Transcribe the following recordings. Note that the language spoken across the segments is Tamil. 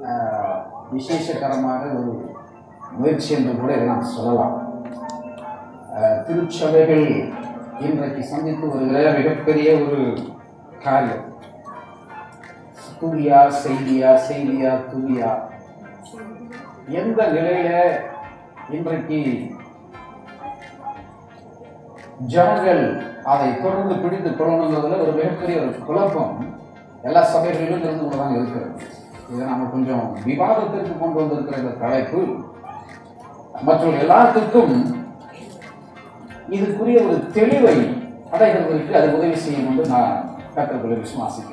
ஆஹ், விசேஷகரமான ஒரு முயற்சி என்று கூட இதை நாம் சொல்லலாம் ஆஹ், திருச்சபைகள் இன்றைக்கு சந்தித்து வருகிற மிகப்பெரிய ஒரு காரியம் துதியா செய்தியா செய்தியா துதியா எந்த நிலையில இன்றைக்கு ஜனங்கள் அதை தொடர்ந்து பிடித்து கொள்ளணுங்கிறதுல ஒரு மிகப்பெரிய ஒரு குழப்பம் எல்லா சபைகளிலும் இருந்து கொண்டுதான் இருக்கிறது இதை நம்ம கொஞ்சம் விவாதத்திற்கு கொண்டு வந்திருக்கிற இந்த தலைப்பு மற்ற எல்லாத்துக்கும் இதுக்குரிய ஒரு தெளிவை அடைகிறதற்கு அது உதவி செய்யும் என்று நான் கற்றுக்கொள்ள விசுவாசிக்கிறேன்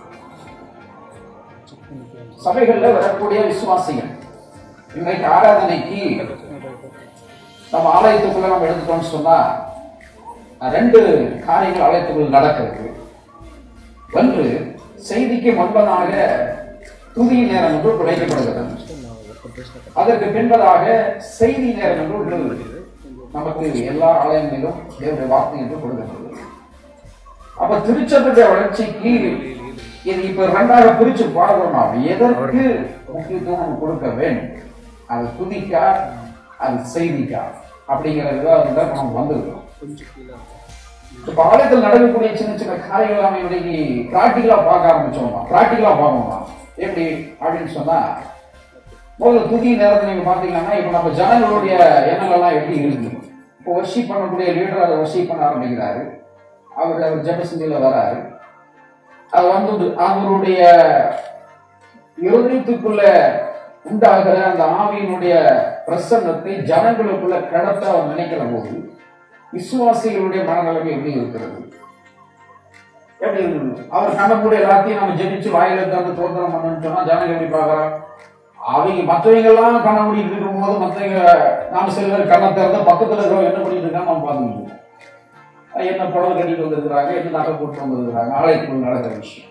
சபைகள்ல வரக்கூடிய விசுவாசிகள் இன்றைக்கு ஆராதனைக்கு நம்ம ஆலயத்துக்குள்ள நம்ம எடுத்துட்டோம்னு சொன்னா ரெண்டு காரியங்கள் ஆலயத்துக்குள் நடக்கிறது ஒன்று செய்திக்கு முன்பதாக துதி நேரம் என்று குறைக்கப்படுகிறது அதற்கு பின்பதாக செய்தி நேரம் என்று ஒன்று நமக்கு எல்லா ஆலயங்களிலும் தேவனுடைய வார்த்தை என்று கொடுக்கிறது அப்ப திருச்சபையுடைய வளர்ச்சிக்கு இது இப்ப ரெண்டாக பிரிச்சு பார்க்கணும் எதற்கு முக்கியத்துவம் நம்ம கொடுக்க வேண்டும் அது துதிக்கா அது செய்திக்கா அப்படிங்கிற விவாதம் தான் நம்ம வந்திருக்கோம் இப்ப ஆலயத்தில் நடக்கக்கூடிய சின்ன சின்ன காரியங்கள் நம்ம இன்னைக்கு பிராக்டிக்கலா பார்க்க ஆரம்பிச்சோமா பிராக்டிக்கலா பார்க்கணுமா எப்படி அப்படின்னு சொன்னா முதல்ல துதி நேரத்தை நீங்க பாத்தீங்கன்னா இப்ப நம்ம ஜனங்களுடைய எண்ணங்கள் எல்லாம் எப்படி இருக்கு இப்போ வர்ஷிப் பண்ணக்கூடிய லீடர் அதை வர்ஷிப் பண்ண ஆரம்பிக்கிறாரு அவர் அவர் ஜபசிந்தியில வராரு அது வந்து அவருடைய இருதயத்துக்குள்ள உண்டாகிற அந்த ஆவியினுடைய பிரசன்னத்தை ஜனங்களுக்குள்ள கடத்த அவர் நினைக்கிற போது விசுவாசிகளுடைய மனநிலைமை எப்படி இருக்கிறது எப்படி இருக்குது அவர் கண்ணக்கூடிய எல்லாத்தையும் நம்ம ஜெபிச்சு வாயில தந்து தோத்திரம் பண்ணணும்னு சொன்னா ஜனங்க எப்படி பார்க்கறாங்க அவங்க மற்றவங்க எல்லாம் கண்ண மூடிட்டு இருக்கும்போது மற்றவங்க நாம சில பேர் கண்ணை திறந்து பக்கத்துல இருக்கிறவங்க என்ன பண்ணிட்டு இருக்காங்க நம்ம பார்த்துக்கிட்டு இருக்கோம். என்ன புடவை கட்டிட்டு வந்திருக்கிறாங்க என்ன நகை போட்டு வந்திருக்கிறாங்க ஆலயத்துக்குள் நடக்கிற விஷயம்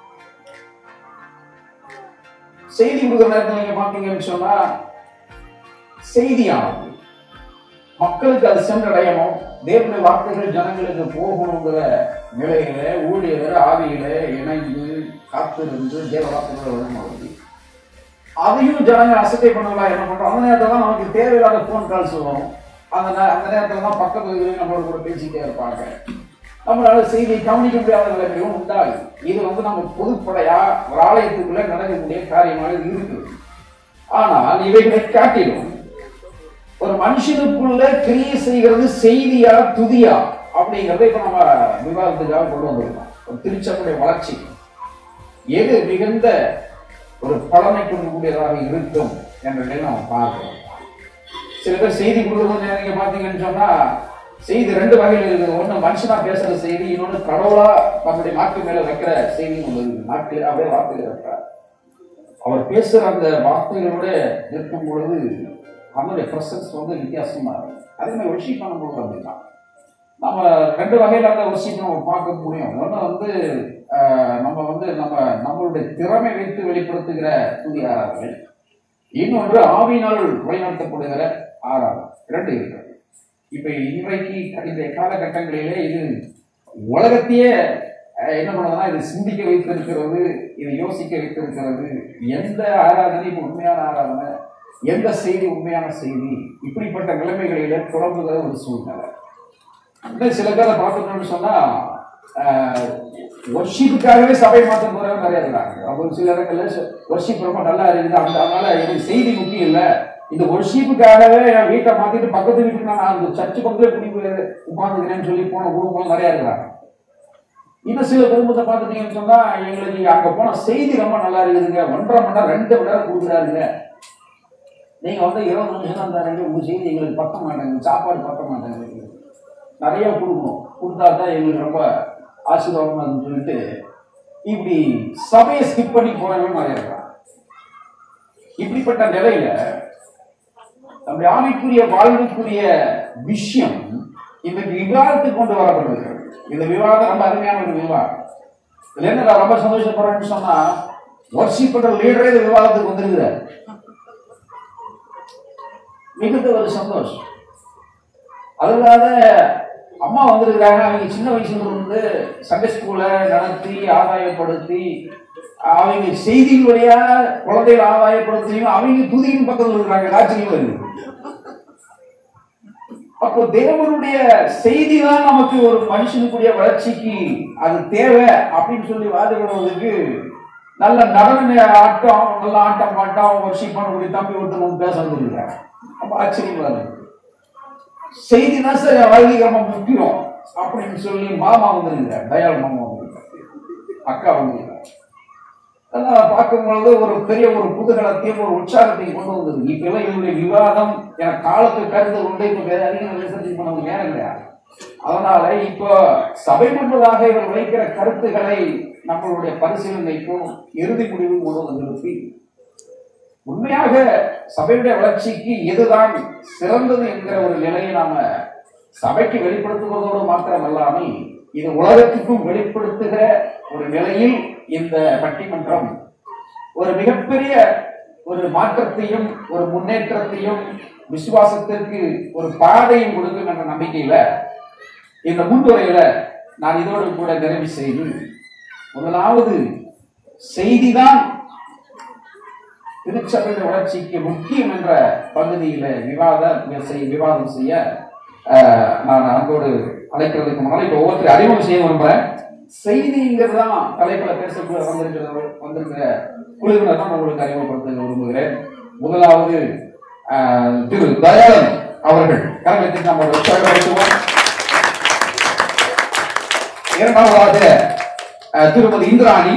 செய்தி கொடுக்குற நேரத்தில் நீங்க பாத்தீங்கன்னு சொன்னா செய்தியானது மக்களுக்கு அது சென்றடையணும் தேவனுடைய வார்த்தைகள் ஜனங்களுக்கு போகணுங்கிற நிலையில ஊழியர் ஆவியில இணைந்து காத்திருந்து தேவ வார்த்தைகளை வரும்போது அதையும் ஜனங்க அசட்டை பண்ணலாம் என்ன பண்றோம் அந்த நேரத்துல தான் நமக்கு தேவையில்லாத ஃபோன் கால்ஸ் வரும் அந்த நே- அந்த நேரத்துல தான் பக்கத்து வீட்டுல நம்மளோட கூட பேசிட்டே இருப்பாங்க நம்மளால செய்தியை கவனிக்க முடியாத நிலைமையும் உண்டாகுது இது வந்து நம்ம பொதுப்படையா ஒரு ஆலயத்துக்குள்ள நடக்கக்கூடிய காரியமாக இது இருக்குது ஆனால் இவைகளை காட்டிலும் ஒரு மனுஷனுக்குள்ள கிரியை செய்கிறது செய்தியா துதியா அப்படிங்கறத இப்ப நம்ம விவாதத்துக்காக கொண்டு வந்திருக்கோம் ஒரு திருச்சபையுடைய வளர்ச்சி எது மிகுந்த ஒரு பலனை கொடுக்கக்கூடியதாக இருக்கும் என்றதை நம்ம பார்க்கிறோம் சில பேர் செய்தி கொடுக்குறது நீங்க பாத்தீங்கன்னு சொன்னா செய்தி ரெண்டு வகையில் இருக்குது ஒண்ணு மனுஷனா பேசுற செய்தி இன்னொன்னு கடவுளா நம்முடைய நாட்டு மேல வைக்கிற செய்தி ஒன்று இருக்குது நாட்டில் அப்படியே வார்த்தைகள் வைக்கிறார் அவர் பேசுற அந்த வார்த்தைகளோட நிற்கும் பொழுது அவனுடைய பிரசன்ஸ் வந்து வித்தியாசமா இருக்கும் அதே மாதிரி ஒர்ஷிப் பண்ணும்போது அப்படிதான் நம்ம ரெண்டு வகையில அந்த ஒர்ஷிப் நம்ம பார்க்க முடியும் ஒன்று வந்து ஆஹ், நம்ம வந்து நம்ம நம்மளுடைய திறமை வைத்து வெளிப்படுத்துகிற துதி ஆராதனை இன்னொன்று ஆவியினால் வழிநடத்தப்படுகிற ஆராதனை ரெண்டு இருக்கிறது இப்ப இன்றைக்கு இந்த காலகட்டங்களிலே இது உலகத்தையே அஹ், என்ன பண்ணுறதுனா இது சிந்திக்க வைத்திருக்கிறது இது யோசிக்க வைத்திருக்கிறது எந்த ஆராதனை இப்ப உண்மையான ஆராதனை எந்த செய்தி உண்மையான செய்தி இப்படிப்பட்ட நிலைமைகளிலே குழம்புகிற ஒரு சூழ்நிலை இன்னும் சில பேரை பார்த்துக்கணும்னு சொன்னா ஒர்ஷிப்புக்காகவே சபை மாற்றம் போறவங்க நிறைய இருக்காங்க அவங்க சில இடங்கள்ல ஒர்ஷிப் ரொம்ப நல்லா இருக்குது அந்த அதனால எனக்கு செய்தி முக்கியம் இல்லை இந்த ஒர்ஷிப்புக்காகவே என் வீட்டை மாத்திட்டு பக்கத்து வீட்டுக்கு நான் அந்த சர்ச்சு கொண்டு குடி உட்காந்துக்கிறேன்னு சொல்லி போன குடும்பம் நிறைய இருக்கிறாங்க இன்னும் சில குடும்பத்தை பார்த்துட்டீங்கன்னு சொன்னா எங்களுக்கு அங்க போன செய்தி ரொம்ப நல்லா இருக்குதுங்க ஒன்றரை மணி நேரம் ரெண்டு மணி நேரம் கொடுக்குறாருங்க நீங்க வந்து இருபது நிமிஷம் தான் தரீங்க உங்க செய்தி எங்களுக்கு பத்த மாட்டேங்குது சாப்பாடு பத்த மாட்டேங்குது நிறைய கொடுக்கணும் கொடுத்தா தான் எங்களுக்கு ரொம்ப ஆசீர்வாதமா இருக்குன்னு சொல்லிட்டு இப்படி சபையை ஸ்கிப் பண்ணி போறவங்க நிறைய இருக்காங்க இப்படிப்பட்ட நிலையில நம்முடைய ஆவிக்குரிய வாழ்வுக்குரிய விஷயம் இன்றைக்கு விவாதத்துக்கு கொண்டு வரப்படுகிறது இந்த விவாதம் ரொம்ப அருமையான ஒரு விவாதம் இதுல என்ன நான் ரொம்ப சந்தோஷப்படுறேன்னு சொன்னா ஒர்ஷிப் பண்ற லீடரே இந்த விவாதத்துக்கு வந்திருக்கிறார் மிகுந்த ஒரு சந்தோஷம் அதனால அம்மா வந்திருக்கிறாங்க அவங்க சின்ன வயசுல இருந்து சண்டே ஸ்கூலை நடத்தி ஆதாயப்படுத்தி அவங்க செய்தியின் வழியா குழந்தைகளை ஆதாயப்படுத்துறீங்க அவங்க துதியின் பக்கத்தில் இருக்கிறாங்க ஆச்சரியம் வருது அப்போ தேவனுடைய செய்தி தான் நமக்கு ஒரு மனுஷனுக்குரிய வளர்ச்சிக்கு அது தேவை அப்படின்னு சொல்லி வாதிடுவதற்கு நல்ல நடன ஆட்டம் நல்ல ஆட்டம் பாட்டம் வர்ஷிப் பண்ணக்கூடிய தம்பி ஒருத்தர் பேச வந்துருக்காங்க அப்ப ஆச்சரியமா இருக்கு செய்தி தான் சார் என் வாழ்க்கைக்கு ரொம்ப முக்கியம் அப்படின்னு சொல்லி மாமா வந்திருக்கிறார் தயாள் மாமா வந்திருக்கார் அக்கா வந்திருக்கார் அதெல்லாம் பார்க்கும்பொழுது ஒரு பெரிய ஒரு குதூகலத்தையும் ஒரு உற்சாகத்தையும் கொண்டு வந்தது இப்ப எல்லாம் இதனுடைய விவாதம் எனக்கு காலத்துக்கு கருத்து உண்டு இப்ப வேற அதிகம் ரிசர்ச் பண்ண நேரம் கிடையாது அதனால இப்போ சபை முன்பதாக இவர் வைக்கிற கருத்துக்களை நம்மளுடைய பரிசீலனைக்கும் இறுதி முடிவும் கொண்டு வந்து நிறுத்தி உண்மையாக சபையுடைய வளர்ச்சிக்கு எதுதான் சிறந்தது என்கிற ஒரு நிலையை நாம சபைக்கு வெளிப்படுத்துவதோடு மாத்திரமல்லாமல் இது உலகத்துக்கும் வெளிப்படுத்துகிற ஒரு நிலையில் இந்த பட்டிமன்றம் ஒரு மிகப்பெரிய ஒரு மாற்றத்தையும் ஒரு முன்னேற்றத்தையும் விசுவாசத்திற்கு ஒரு பாதையும் கொடுக்கும் என்ற நம்பிக்கையில இந்த முன்னுரையில நான் இதோடு கூட நிறைவு செய்து முதலாவது செய்திதான் திருச்சபையின் வளர்ச்சிக்கு முக்கியம் என்ற பகுதியில விவாத செய்ய விவாதம் செய்ய அஹ், நான் அன்போடு அழைக்கிறதுக்கு முன்னாடி இப்போ ஒவ்வொருத்தரும் அறிமுகம் செய்ய விரும்புறேன் செய்திங்கிறது தான் தலைப்புல பேசக்கூட வந்திருக்கிற வந்திருக்கிற குழுவினர் தான் உங்களுக்கு அறிமுகப்படுத்த விரும்புகிறேன் முதலாவது அஹ், திரு தயாளன் அவர்கள் கரகத்தை நாம் ஒரு உற்சாகப்படுத்துவோம் இரண்டாவதாக அஹ், திருமதி இந்திராணி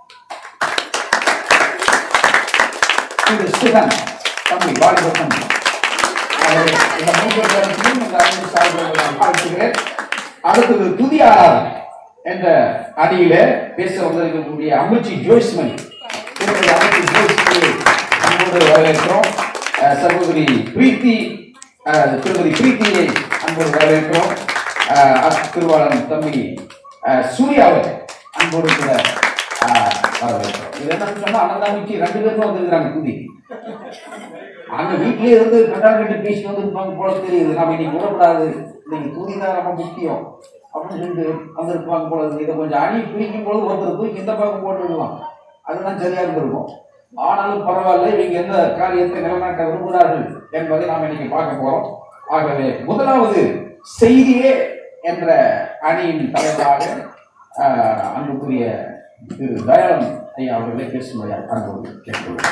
திரு சிவன் தம்பி வாலிப தம்பி அவரை இந்த மூன்று பேருக்கும் இந்த ஐந்து சார்பில் நான் வாழ்த்துகிறேன் அடுத்தது துதி ஆராதனை என்ற அணியில பேச வந்திருக்கக்கூடிய அமிர்ச்சி ஜோய்ஸ்மணி திருமதி அமிர்ச்சி ஜோய்ஸ்மணி அன்போடு வரவேற்கிறோம் அஹ், சகோதரி பிரீத்தி அஹ், திருமதி பிரீத்தியை அன்போடு வரவேற்கிறோம் அஹ், அத் திருவாளன் தம்பி அஹ், சூர்யாவை அன்போடு கூட அஹ், வரவேற்கிறோம் இது என்னன்னு சொன்னா அனந்தாமிக்கு ரெண்டு பேரும் வந்திருக்கிறாங்க துதி அங்க வீட்லயே இருந்து கண்டால் கட்டி பேசி வந்திருப்பாங்க போல தெரியுது நாம இன்னைக்கு விடக்கூடாது இன்னைக்கு துணி தான் ரொம்ப முக்கியம் அப்படின்னு சொல்லிட்டு வந்திருப்பாங்க போல இருக்கு இதை கொஞ்சம் அணி பிரிக்கும் பொழுது ஒருத்தர் தூக்கி இந்த பக்கம் போட்டுருக்கலாம் அதுதான் சரியா இருந்திருக்கும் ஆனாலும் பரவாயில்ல இவங்க எந்த காரியத்தை நிலைநாட்ட விரும்புகிறார்கள் என்பதை நாம் இன்னைக்கு பார்க்க போறோம் ஆகவே முதலாவது செய்தியே என்ற அணியின் தலைவராக ஆஹ், அன்புக்குரிய திரு தயாளன் ஐயா அவர்களை பேசும்படியாக அன்போடு கேட்டுக்கொள்கிறேன்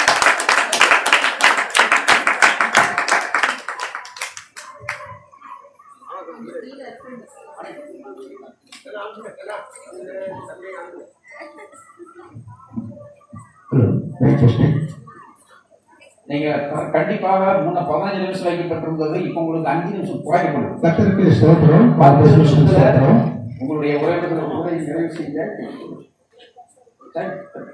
ஹலோ மைக் டெஸ்டிங் நீங்க க- கண்டிப்பாக முன்ன பதினஞ்சு நிமிஷம் வைக்கப்பட்டிருந்தது இப்போ உங்களுக்கு அஞ்சு நிமிஷம் குறைக்கப்படும் கர்த்தருக்கு ஸ்தோத்திரம் பார்ப்பதற்கு ஸ்தோத்திரம் உங்களுடைய உரையாடல்களை கூட நிறைவு செய்ய Thank you.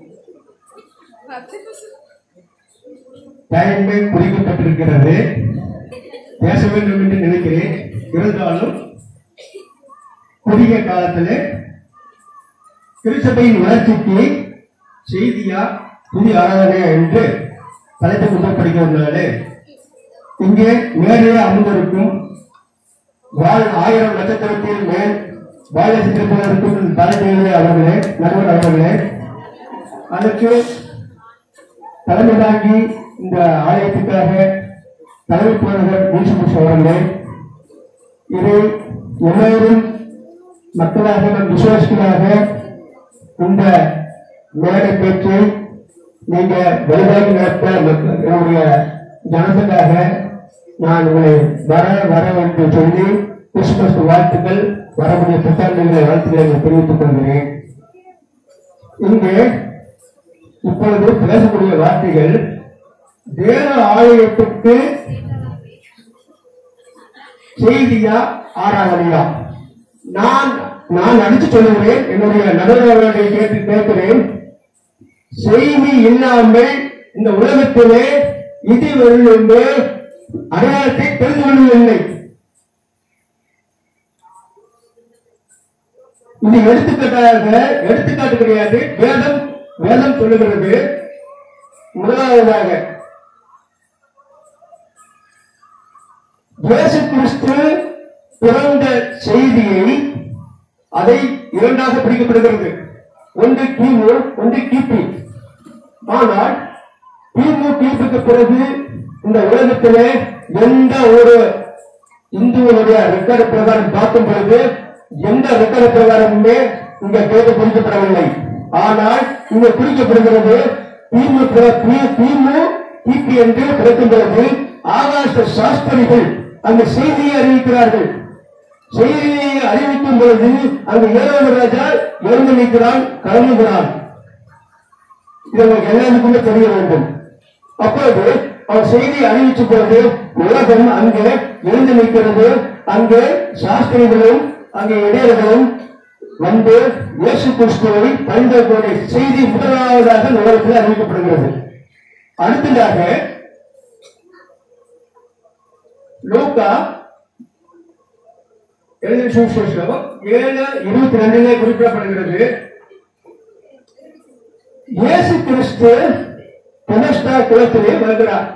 டைமை குறிக்கப்பட்டிருக்கிறது பேச வேண்டும் என்று நினைக்கிறேன் இருந்தாலும் குறுகிய காலத்தில் திருச்சபையின் வளர்ச்சிக்கு செய்தியா புதிய ஆராதனையா என்று தலைப்பு முன்னப்படுகிறதுனால இங்கே மேலே அமர்ந்திருக்கும் வாழ் ஆயிரம் நட்சத்திரத்தில் மேல் வாழ சித்திரப்பதற்கும் தலைமையிலே அவர்களே நடுவர் அவர்களே அதற்கு தலைமை தாங்கி இந்த ஆலயத்துக்காக தலைமை போனவர் மூச்சு அவர்களே இதை எல்லோரும் மக்களாக நம் விசுவாசிகளாக இந்த மேடை பேச்சு நீங்க வலுவாக நடத்த மக்கள் என்னுடைய ஜனத்துக்காக நான் உங்களை வர வர என்று சொல்லி கிறிஸ்துமஸ் வாழ்த்துக்கள் வரக்கூடிய புத்தாண்டுகளை வாழ்த்துக்களை நான் தெரிவித்துக் கொள்கிறேன் இங்கே இப்பொழுது பேசக்கூடிய வார்த்தைகள் தேவ ஆலயத்துக்கு செய்தியா ஆராதனையா நான் நான் அடித்து சொல்லுகிறேன் என்னுடைய நடுவர்களை கேட்டு கேட்கிறேன் செய்தி இல்லாமல் இந்த உலகத்திலே இதுவரையிலிருந்து அடையாளத்தை தெரிந்து கொள்ளவில்லை இது எடுத்துக்காட்டாக எடுத்துக்காட்டு கிடையாது வேதம் வேதம் சொல்லுகிறது முதலாவதாக இயேசு கிறிஸ்து பிறந்த செய்தியை அதை இரண்டாக பிரிக்கப்படுகிறது ஒன்று கிமு ஒன்று கிபி ஆனால் கிமு கிபிக்கு பிறகு இந்த உலகத்திலே எந்த ஒரு இந்துவனுடைய ரெக்கார்டு பிரகாரம் பார்க்கும் பொழுது எந்த ரெக்கார்டு பிரகாரமுமே இங்க கேட்டு குறிக்கப்படவில்லை ஆனால் இங்க குறிக்கப்படுகிறது திமு பிற- தி- திமு கிபி என்று பிறக்கும் பொழுது ஆகாச சாஸ்திரிகள் அந்த செய்தியை அறிவிக்கிறார்கள் செய்தியை அறிவிக்கும் பொழுது அங்கு ஏழாவது ராஜா எழுந்து நிற்கிறான் கலந்துகிறான் இது உங்களுக்கு எல்லாருக்குமே தெரிய வேண்டும் அப்பொழுது அவர் செய்தி அறிவிச்ச பொழுது உலகம் அங்கே எழுந்து நிற்கிறது அங்கே சாஸ்திரிகளும் அங்கே இடையர்களும் வந்து இயேசு கிறிஸ்துவை பணிந்தக்கூடிய செய்தி முதலாவதாக இந்த உலகத்தில் அறிவிக்கப்படுகிறது அடுத்ததாக லூக்கா எழுதின சுவிசேஷம் ஏழு இருபத்தி ரெண்டிலே குறிப்பிடப்படுகிறது இயேசு கிறிஸ்து பெனஸ்டா குளத்திலே வருகிறார்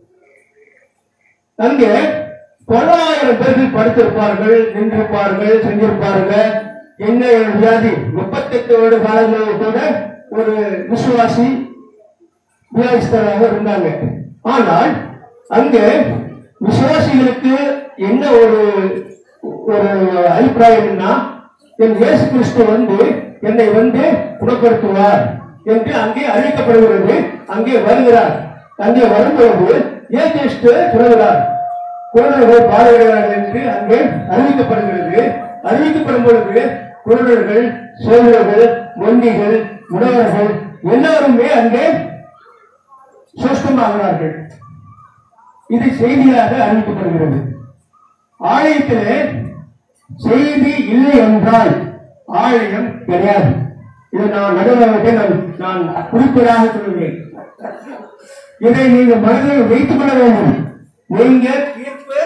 அங்கே தொள்ளாயிரம் பேர்கள் படுத்திருப்பார்கள் நின்றிருப்பார்கள் செஞ்சிருப்பார்கள் என்ன வியாதி முப்பத்தெட்டு வருட காலங்களில் கூட ஒரு விசுவாசி வியாதிஸ்தராக இருந்தாங்க ஆனால் அங்கே விசுவாசிகளுக்கு என்ன ஒரு ஒரு அபிப்பிராயம்னா என் இயேசு கிறிஸ்து வந்து என்னை வந்து குணப்படுத்துவார் என்று அங்கே அறிவிக்கப்படுகிறது அங்கே வருகிறார் அங்கே வரும்பொழுது இயேசு கிறிஸ்து சொல்கிறார் குழந்தைகள் பார்வையிடார்கள் என்று அங்கே அறிவிக்கப்படுகிறது அறிவிக்கப்படும் பொழுது குழந்தைகள் சோழர்கள் மொண்டிகள் முடவர்கள் எல்லாருமே அங்கே சுஷ்டமாகிறார்கள் இது செய்தியாக அறிவிக்கப்படுகிறது ஆலயத்திலே செய்தி இல்லை என்றால் ஆலயம் கிடையாது இது நான் நடுவரத்தை நான் நான் குறிப்பிடாக சொல்கிறேன் இதை நீங்க மனதில் வைத்துக் கொள்ள வேண்டும் நீங்க தீர்ப்பு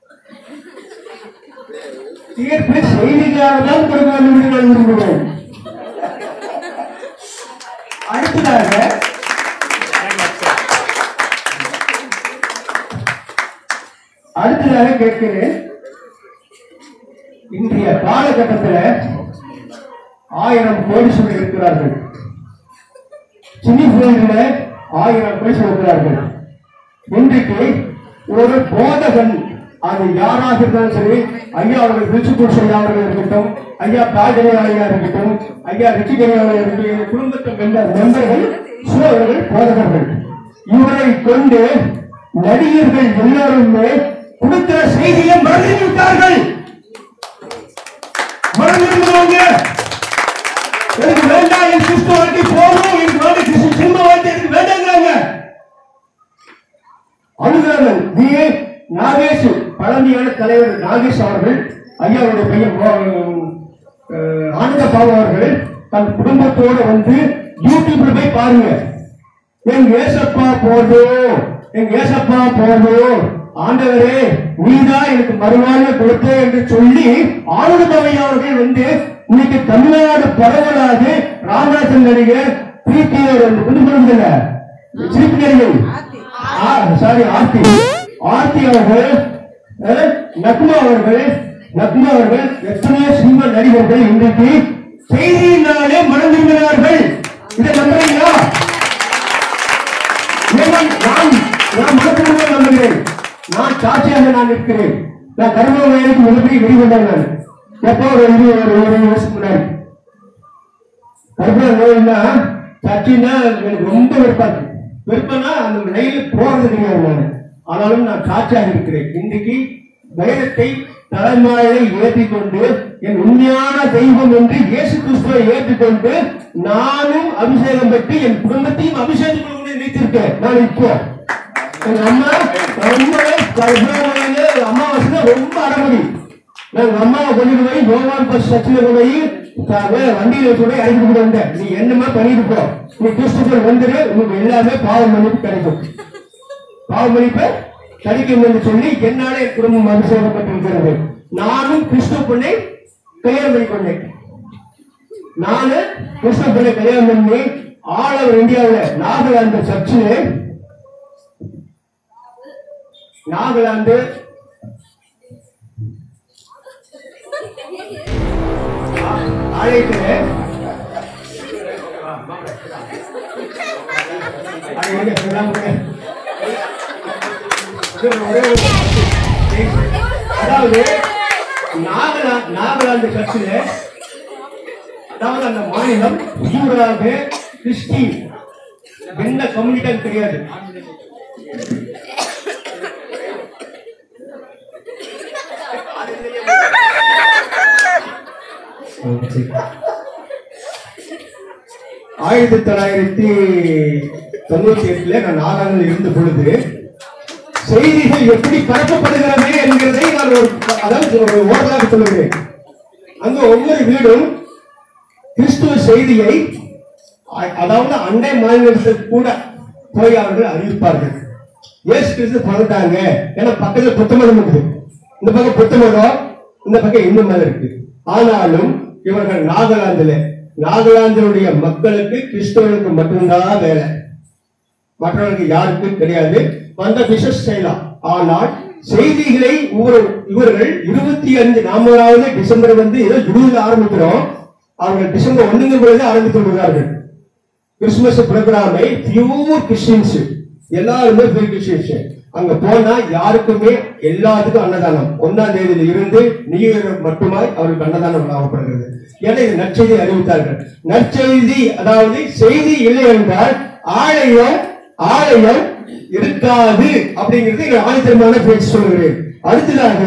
தீர்ப்பு செய்திக்காக தான் கொடுக்க வேண்டும் என்று நான் விரும்புகிறேன் அடுத்ததாக அடுத்ததாக கேட்கிறேன் இன்றைய காலகட்டத்தில் ஆயிரம் போலீஸ்கள் இருக்கிறார்கள் சினி பிள்ளைகள ஆயிரம் போலீஸ் இருக்கிறார்கள் இன்றைக்கு ஒரு போதகன் அது யாராக இருந்தாலும் சரி ஐயா அவர்கள் பிரிச்சுக்குள் செய்யாமல் இருக்கட்டும் ஐயா பாஜனையாளையா இருக்கட்டும் ஐயா ரிச்சிகனையாளையா இருக்கட்டும் எங்கள் குடும்பத்தை மெம்பர் மெம்பர்கள் சோழர்கள் போதகர்கள் இவரை கொண்டு நடிகர்கள் எல்லாருமே கொடுக்கிற செய்தியை மறந்து விட்டார்கள் மறந்துருந்தவங்க எனக்கு வேண்டாம் என் கிறிஸ்துவ வாழ்க்கை போதும் எனக்கு வேண்டாம் கிறிஸ்து சிம்ம வாழ்க்கை எனக்கு வேண்டாங்கிறாங்க அழுகிறார்கள் நீ நாகேஷ் பழமையான தலைவர் நாகேஷ் அவர்கள் ஐயாவுடைய பையன் அஹ், ஆனந்த பாபு அவர்கள் தன் குடும்பத்தோட வந்து யூடியூப்ல போய் பாருங்க என் ஏசப்பா போதும் என் ஏசப்பா போதும் ஆண்டவரே நீதான் எனக்கு மறுவாழ்வு கொடுத்த என்று சொல்லி ஆனந்த பாபு அவர்கள் வந்து இன்னைக்கு தமிழ்நாடு பரவலாக ராமராஜன் நடிகர் பிடிஆர் குடும்பம் இல்ல சிரிப்பு நடிகை சாரி ஆர்த்தி ஆர்த்தி அவர்கள் அஹ், நக்மா அவர்கள் நக்மா அவர்கள் எத்தனையோ சினிமா நடிகர்கள் இன்றைக்கு செய்தியினாலே மனம் திரும்பினார்கள் இதை நம்புறீங்களா ஏன்னா, நான் நான் மனத்திலே நம்புகிறேன் நான் சாட்சியாக நான் இருக்கிறேன் நான் கர்ம வயலுக்கு மிகப்பெரிய வெளிவந்தேன் நான் எப்போ ஒரு இருபது ஒரு இருபது வருஷத்துக்கு முன்னாடி கர்ப்ப நோய்னா சச்சின்னா எனக்கு ரொம்ப வெறுப்பாது வெறுப்பனா அந்த ரயில் போறது கிடையாது நான் ஆனாலும் நான் சாட்சியாக இருக்கிறேன் இன்றைக்கு வேதத்தை தலைமுறையை ஏற்றிக்கொண்டு என் உண்மையான தெய்வம் என்று இயேசு கிறிஸ்துவை ஏற்றுக்கொண்டு நானும் அபிஷேகம் பெற்று என் குடும்பத்தையும் அபிஷேகம் கொண்டு நினைத்திருக்கேன் நான் இப்போ எங்க அம்மா ரொம்ப கர்ப்பமாயில அம்மாவாசை ரொம்ப அடமடி நான் எங்க அம்மாவை கொண்டு போய் கோவான் பஸ் சச்சில கொண்டு போய் த- வே- வண்டியில வச்சு போய் அழைச்சிட்டு போய் வந்தேன் நீ என்னமா பண்ணிட்டு போ நீ கிறிஸ்துக்குள் வந்துரு உங்களுக்கு எல்லாமே பாவம் மன்னிப்பு கிடைக்கும் பாவ மன்னிப்பு கிடைக்கும் என்று சொல்லி என்னாலே என் குடும்பம் அபிஷேகப்பட்டிருக்கிறது நானும் கிறிஸ்துவ பொண்ணை கல்யாணம் பண்ணி கொண்டேன் நானு கிறிஸ்துவ பொண்ணை கல்யாணம் பண்ணி ஆல் ஓவர் இந்தியாவில் நாகாலாந்து சர்ச்சில் நாகாலாந்து ஆலயத்தில் அது எங்க சொல்லாம இருங்க. இது ஒரே ஒரு- அதாவது நாகலா நாகாலாந்து கட்சியில அதாவது அந்த மாநிலம் பூராக கிறிஸ்டின் எந்த கம்யூனிட்டும் தெரியாது ஆயிரத்தி தொள்ளாயிரத்தி தொண்ணூத்தி எட்டுல நான் நாகாலாந்தில் இருந்த பொழுது செய்திகள் எப்படி பரப்பப்படுகிறது என்கிறதை நான் ஒரு அதாவது ஒரு ஓரலாக சொல்லுகிறேன் அங்க ஒவ்வொரு வீடும் கிறிஸ்துவ செய்தியை அ- அதாவது அண்டை மாநிலத்துக்கு கூட போய் அவர்கள் அறிவிப்பார்கள் இயேசு கிறிஸ்து பிறந்தாங்க ஏன்னா பக்கத்துல புத்த மதம் இருக்குது இந்த பக்கம் புத்த மதம் இந்த பக்கம் இந்து மதம் இருக்கு ஆனாலும் இவர்கள் நாகாலாந்துல நாகாலாந்தினுடைய மக்களுக்கு கிறிஸ்தவர்களுக்கு மட்டும்தான் வேலை மற்றவர்களுக்கு யாருக்கும் தெரியாது வந்த பிசினஸ் செய்யலாம் ஆனால் செய்திகளை இவர்- இவர்கள் இருபத்தி அஞ்சு நாமளாவது டிசம்பர் வந்து ஏதோ ஜூனில் ஆரம்பிக்கிறோம் அவர்கள் டிசம்பர் ஒண்ணுங்க பொழுது ஆரம்பித்து விடுகிறார்கள் கிறிஸ்துமஸ் ப்ரோக்ராமை பியூர் கிறிஸ்டின்ஸ் எல்லாருமே பியூர் கிறிஸ்டின்ஸ் அங்க போனா யாருக்குமே எல்லாத்துக்கும் அன்னதானம் ஒன்னாம் தேதியில இருந்து நியூ இயர் மட்டுமாய் அவருக்கு அன்னதானம் வழங்கப்படுகிறது ஏன்னா இது நற்செய்தி அறிவித்தார்கள் நற்செய்தி அதாவது செய்தி இல்லை என்றால் ஆலயம் ஆலயம் இருக்காது அப்படிங்கிறது எங்க ஆணித்தரமான பேச்சு சொல்லுகிறேன் அடுத்ததாக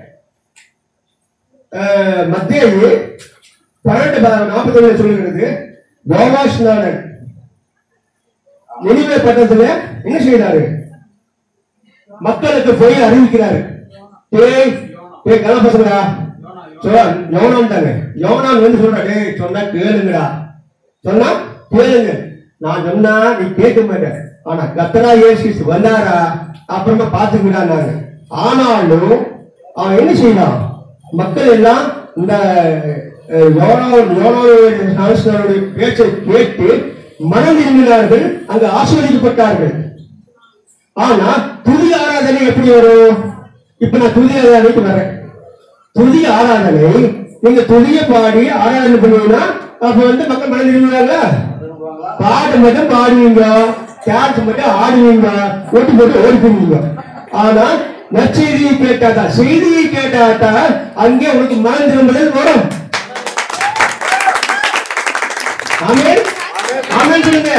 அஹ், மத்தேயு பன்னெண்டு நாற்பத்தி ஒண்ணு சொல்லுகிறது யோகாஸ்நாதன் நினைவே பட்டத்துல என்ன செய்தாரு மக்களுக்கு போய் அறிவிக்கிறாரு டேய் டேய் கல பசங்கடா சொல்ல யோனான்டாங்க யோனான் வந்து சொல்றா டேய் சொன்னா கேளுங்கடா சொன்னா கேளுங்க நான் சொன்னா நீ கேட்க மாட்ட ஆனா கத்தரா இயேசு வந்தாரா அப்புறமா பாத்துக்கிட்டாங்க ஆனாலும் அவன் என்ன செய்யலாம் மக்கள் எல்லாம் இந்த அஹ், யோனா யோனாவுடைய சாஸ்திரருடைய பேச்சை கேட்டு மனம் திரும்பினார்கள் அங்கு ஆசீர்வதிக்கப்பட்டார்கள் ஆனா துதி ஆராதனை எப்படி வரும் இப்ப நான் துதி ஆராதனைக்கு வரேன் துதி ஆராதனை நீங்க துதிய பாடி ஆராதனை பண்ணுவீங்கன்னா அப்ப வந்து மக்கள் மனம் திரும்புவாங்க பாட்டு மட்டும் பாடுவீங்க டான்ஸ் மட்டும் ஆடுவீங்க ஓட்டு போட்டு ஓடி போவீங்க ஆனா நற்செய்தியை கேட்டாதான் செய்தியை கேட்டாதான் அங்கே உனக்கு மனம் திரும்புதல் வரும் ஆமென் ஆமென் சொல்லுங்க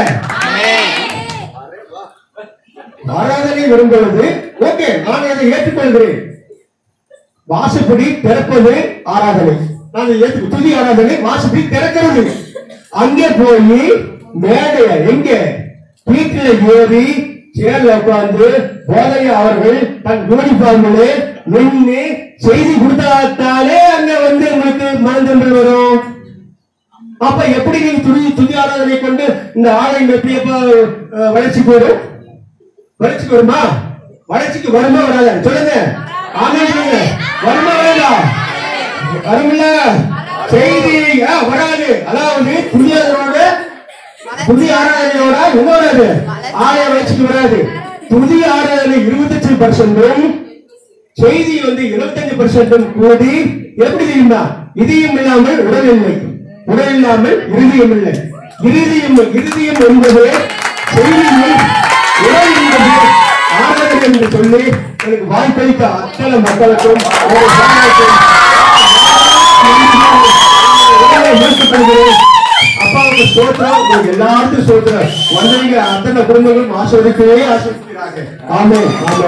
ஆராதனை வரும்பொழுது ஓகே நான் அதை ஏற்றுக்கொள்கிறேன் வாசப்படி திறப்பது ஆராதனை நான் அதை ஏற்று துதி ஆராதனை வாசப்படி திறக்கிறது அங்கே போய் மேடைய எங்க வீட்டில ஏறி சேர்ல உட்கார்ந்து போதைய அவர்கள் தன் யூனிஃபார்மில் நின்று செய்தி கொடுத்தாலே அங்க வந்து உங்களுக்கு மனதங்கள் வரும் அப்ப எப்படி நீங்க துதி துதி ஆராதனை கொண்டு இந்த ஆலயம் எப்படி எப்ப அஹ், வளர்ச்சிக்கு வரும் வளர்ச்சிக்கு வருமா வளர்ச்சிக்கு வருமா வராதா சொல்லுங்க ஆமென் சொல்லுங்க வருமா வராதா வரும்ல செய்தி ஆ, வராது அதாவது புதியதோட புதிய ஆராதனையோட என்ன வராது ஆலய வளர்ச்சிக்கு வராது புதிய ஆராதனை இருபத்தஞ்சு பர்சன்டும் செய்தி வந்து இருபத்தஞ்சு பர்சன்டும் கூடி எப்படி தெரியுமா இதயம் இல்லாமல் உடல் இல்லை உடல் இல்லாமல் இருதயம் இல்லை இருதயம் இருதயம் என்பது செய்தியில் உடல் என்பது ஆராதனை என்று சொல்லி எனக்கு வாய்ப்பளித்த அத்தனை மக்களுக்கும் ஒரு சமுதாயத்தின் உடலை ஏற்றுக்கொள்கிறேன். அப்பாவுக்கு ஸ்தோத்திரம் உங்களுக்கு எல்லாருக்கும் ஸ்தோத்திரம் வந்தீங்க அத்தனை குடும்பங்களும் ஆசிரியர்களே ஆசிரிக்கிறாங்க ஆமே ஆமே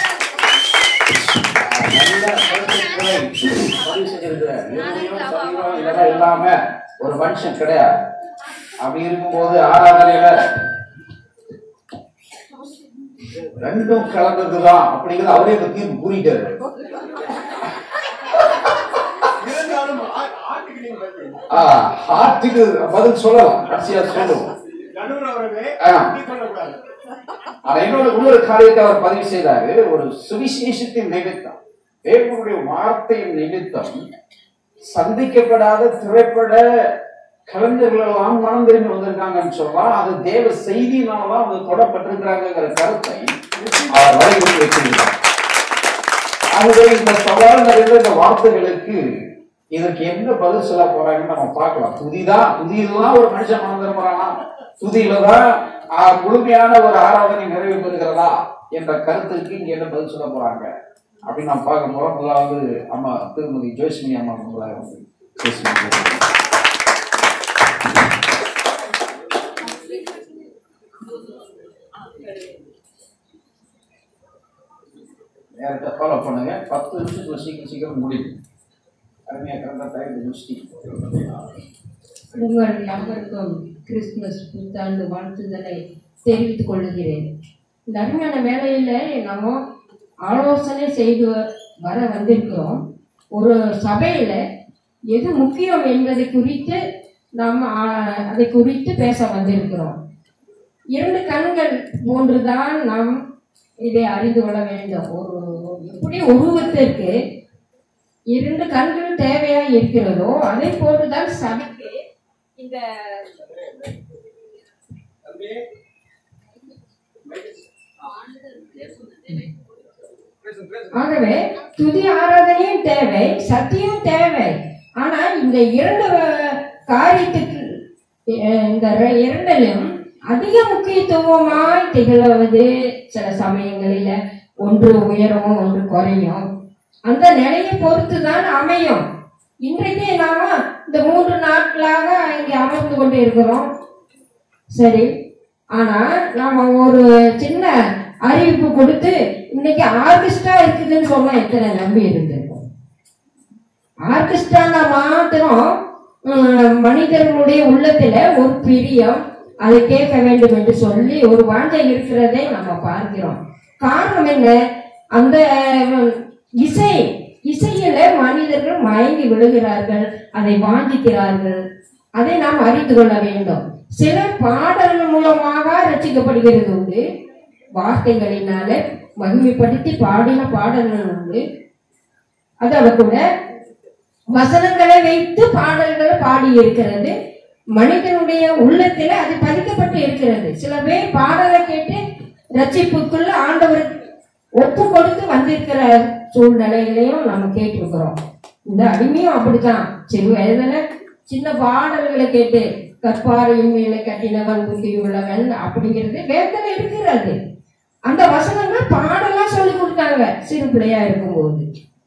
நல்ல கருத்துக்களை பதிவு செஞ்சிருக்கிறார். இருதயம், சரீரம் இதெல்லாம் இல்லாம ஒரு மனுஷன் கிடையாது அப்படி இருக்கும்போது ஆராதனையில ரெண்டும் கலந்ததுதான் அப்படிங்கிறது அவரே இப்ப தீர்ப்பு கூறிட்டாரு இருந்தாலும் ஆ- ஆட்டுக்கு நீங்க பயப்படுங்க. ஆ, ஹார்ட்டுக்கு பதில் சொல்லலாம் கடைசியா சொல்லுவோம் நடுவுல வரவே ஆ. அப்படி சொல்லக்கூடாது. ஆனா இன்னொரு இன்னொரு காரியத்தை அவர் பதிவு செய்தாரு ஒரு சுவிசேஷத்தின் நிமித்தம் தேவனுடைய வார்த்தையின் நிமித்தம் சந்திக்கப்படாத திரைப்பட கலைஞர்கள் எல்லாம் மனம் திரும்பி வந்திருக்காங்கன்னு சொல்லலாம் அது தேவ செய்தினாலதான் அவங்க தொடப்பட்டிருக்கிறாங்கிற கருத்தை அவர் வலியுறுத்தி வச்சிருக்கிறார் ஆகவே இந்த சவால் நிறைந்த இந்த வார்த்தைகளுக்கு இதற்கு என்ன பதில் சொல்ல போறாங்கன்னு நம்ம பார்க்கலாம் துதிதான் துதியில்தான் ஒரு மனுஷன் மனம் திரும்புறானா துதியில தான் ஆ, முழுமையான ஒரு ஆராதனை நிறைவு பெறுகிறதா என்ற கருத்துக்கு இங்க என்ன பதில் சொல்ல போறாங்க அப்படின்னு நான் பார்க்க போறோம் முதலாவது அம்மா திருமதி ஜோசினி அம்மா முதலாவது வந்து பேசுவாங்க. நேரத்தை ஃபாலோ பண்ணுங்க பத்து நிமிஷத்துல சீக்கிரம் சீக்கிரம் முடியும் அருமையாக கரெக்டாக டைம் முடிச்சுட்டு உங்கள் யாவருக்கும் கிறிஸ்துமஸ் புத்தாண்டு வாழ்த்துதலை தெரிவித்துக் கொள்கிறேன் இந்த அருமையான வேலையில நம்ம ஆலோசனை செய்து வர வந்திருக்கிறோம் ஒரு சபையில எது முக்கியம் என்பதை குறித்து நாம் ஆ- அதை குறித்து பேச வந்திருக்கிறோம் இரண்டு கண்கள் போன்றுதான் நாம் இதை அறிந்து கொள்ள வேண்டும் ஒரு எப்படி உருவத்திற்கு இரண்டு கண்கள் தேவையா இருக்கிறதோ அதை போன்றுதான் சபைக்கு இந்த ஆகவே துதி ஆராதனையும் தேவை சத்தியம் தேவை ஆனா இந்த இரண்டு அஹ், காரியத்துக்கு அஹ், இந்த ரெ- இரண்டிலும் அதிக முக்கியத்துவமாய் திகழ்வது சில சமயங்களில ஒன்று உயரவும் ஒன்று குறையும் அந்த நிலையை பொறுத்து தான் அமையும் இன்றைக்கு நாம இந்த மூன்று நாட்களாக இங்கே அமர்ந்து கொண்டு இருக்கிறோம் சரி ஆனா நாம ஒரு சின்ன அறிவிப்பு கொடுத்து இன்னைக்கு ஆர்கெஸ்ட்ரா இருக்குதுன்னு சொன்னா எத்தனை நம்பி இருந்திருக்கும் ஆர்கெஸ்ட்ரானா மாத்திரம் உம், மனிதர்களுடைய உள்ளத்துல ஒரு பிரியம் அதை கேட்க வேண்டும் என்று சொல்லி ஒரு வாஞ்சை இருக்கிறதை நம்ம பார்க்கிறோம் காரணம் என்ன அந்த உம், இசை இசையில மனிதர்கள் மயங்கி விழுகிறார்கள் அதை வாஞ்சிக்கிறார்கள் அதை நாம் அறிந்து கொள்ள வேண்டும் சிலர் பாடல்கள் மூலமாக ரசிக்கப்படுகிறது உண்டு வார்த்தைகளினால மகிமைப்படுத்தி பாடின பாடல்கள் உண்டு அதோட கூட வசனங்களை வைத்து பாடல்களை பாடி இருக்கிறது மனிதனுடைய உள்ளத்தில அது பதிக்கப்பட்டு இருக்கிறது சில பேர் பாடலை கேட்டு ரட்சிப்புக்குள்ள ஆண்டவர் ஒப்பு கொடுத்து வந்திருக்கிற சூழ்நிலைகளையும் நம்ம கேட்டிருக்கிறோம் இந்த அடிமையும் அப்படித்தான் சிறு வயதுல சின்ன பாடல்களை கேட்டு கற்பாறையின் மேலே கட்டினவன் புத்தி உள்ளவன் அப்படிங்கிறது வேதனை இருக்கிறது அந்த வசனங்கள் பாடலா சொல்லி கொடுத்தாங்க சிறு பிள்ளையா இருக்கும்போது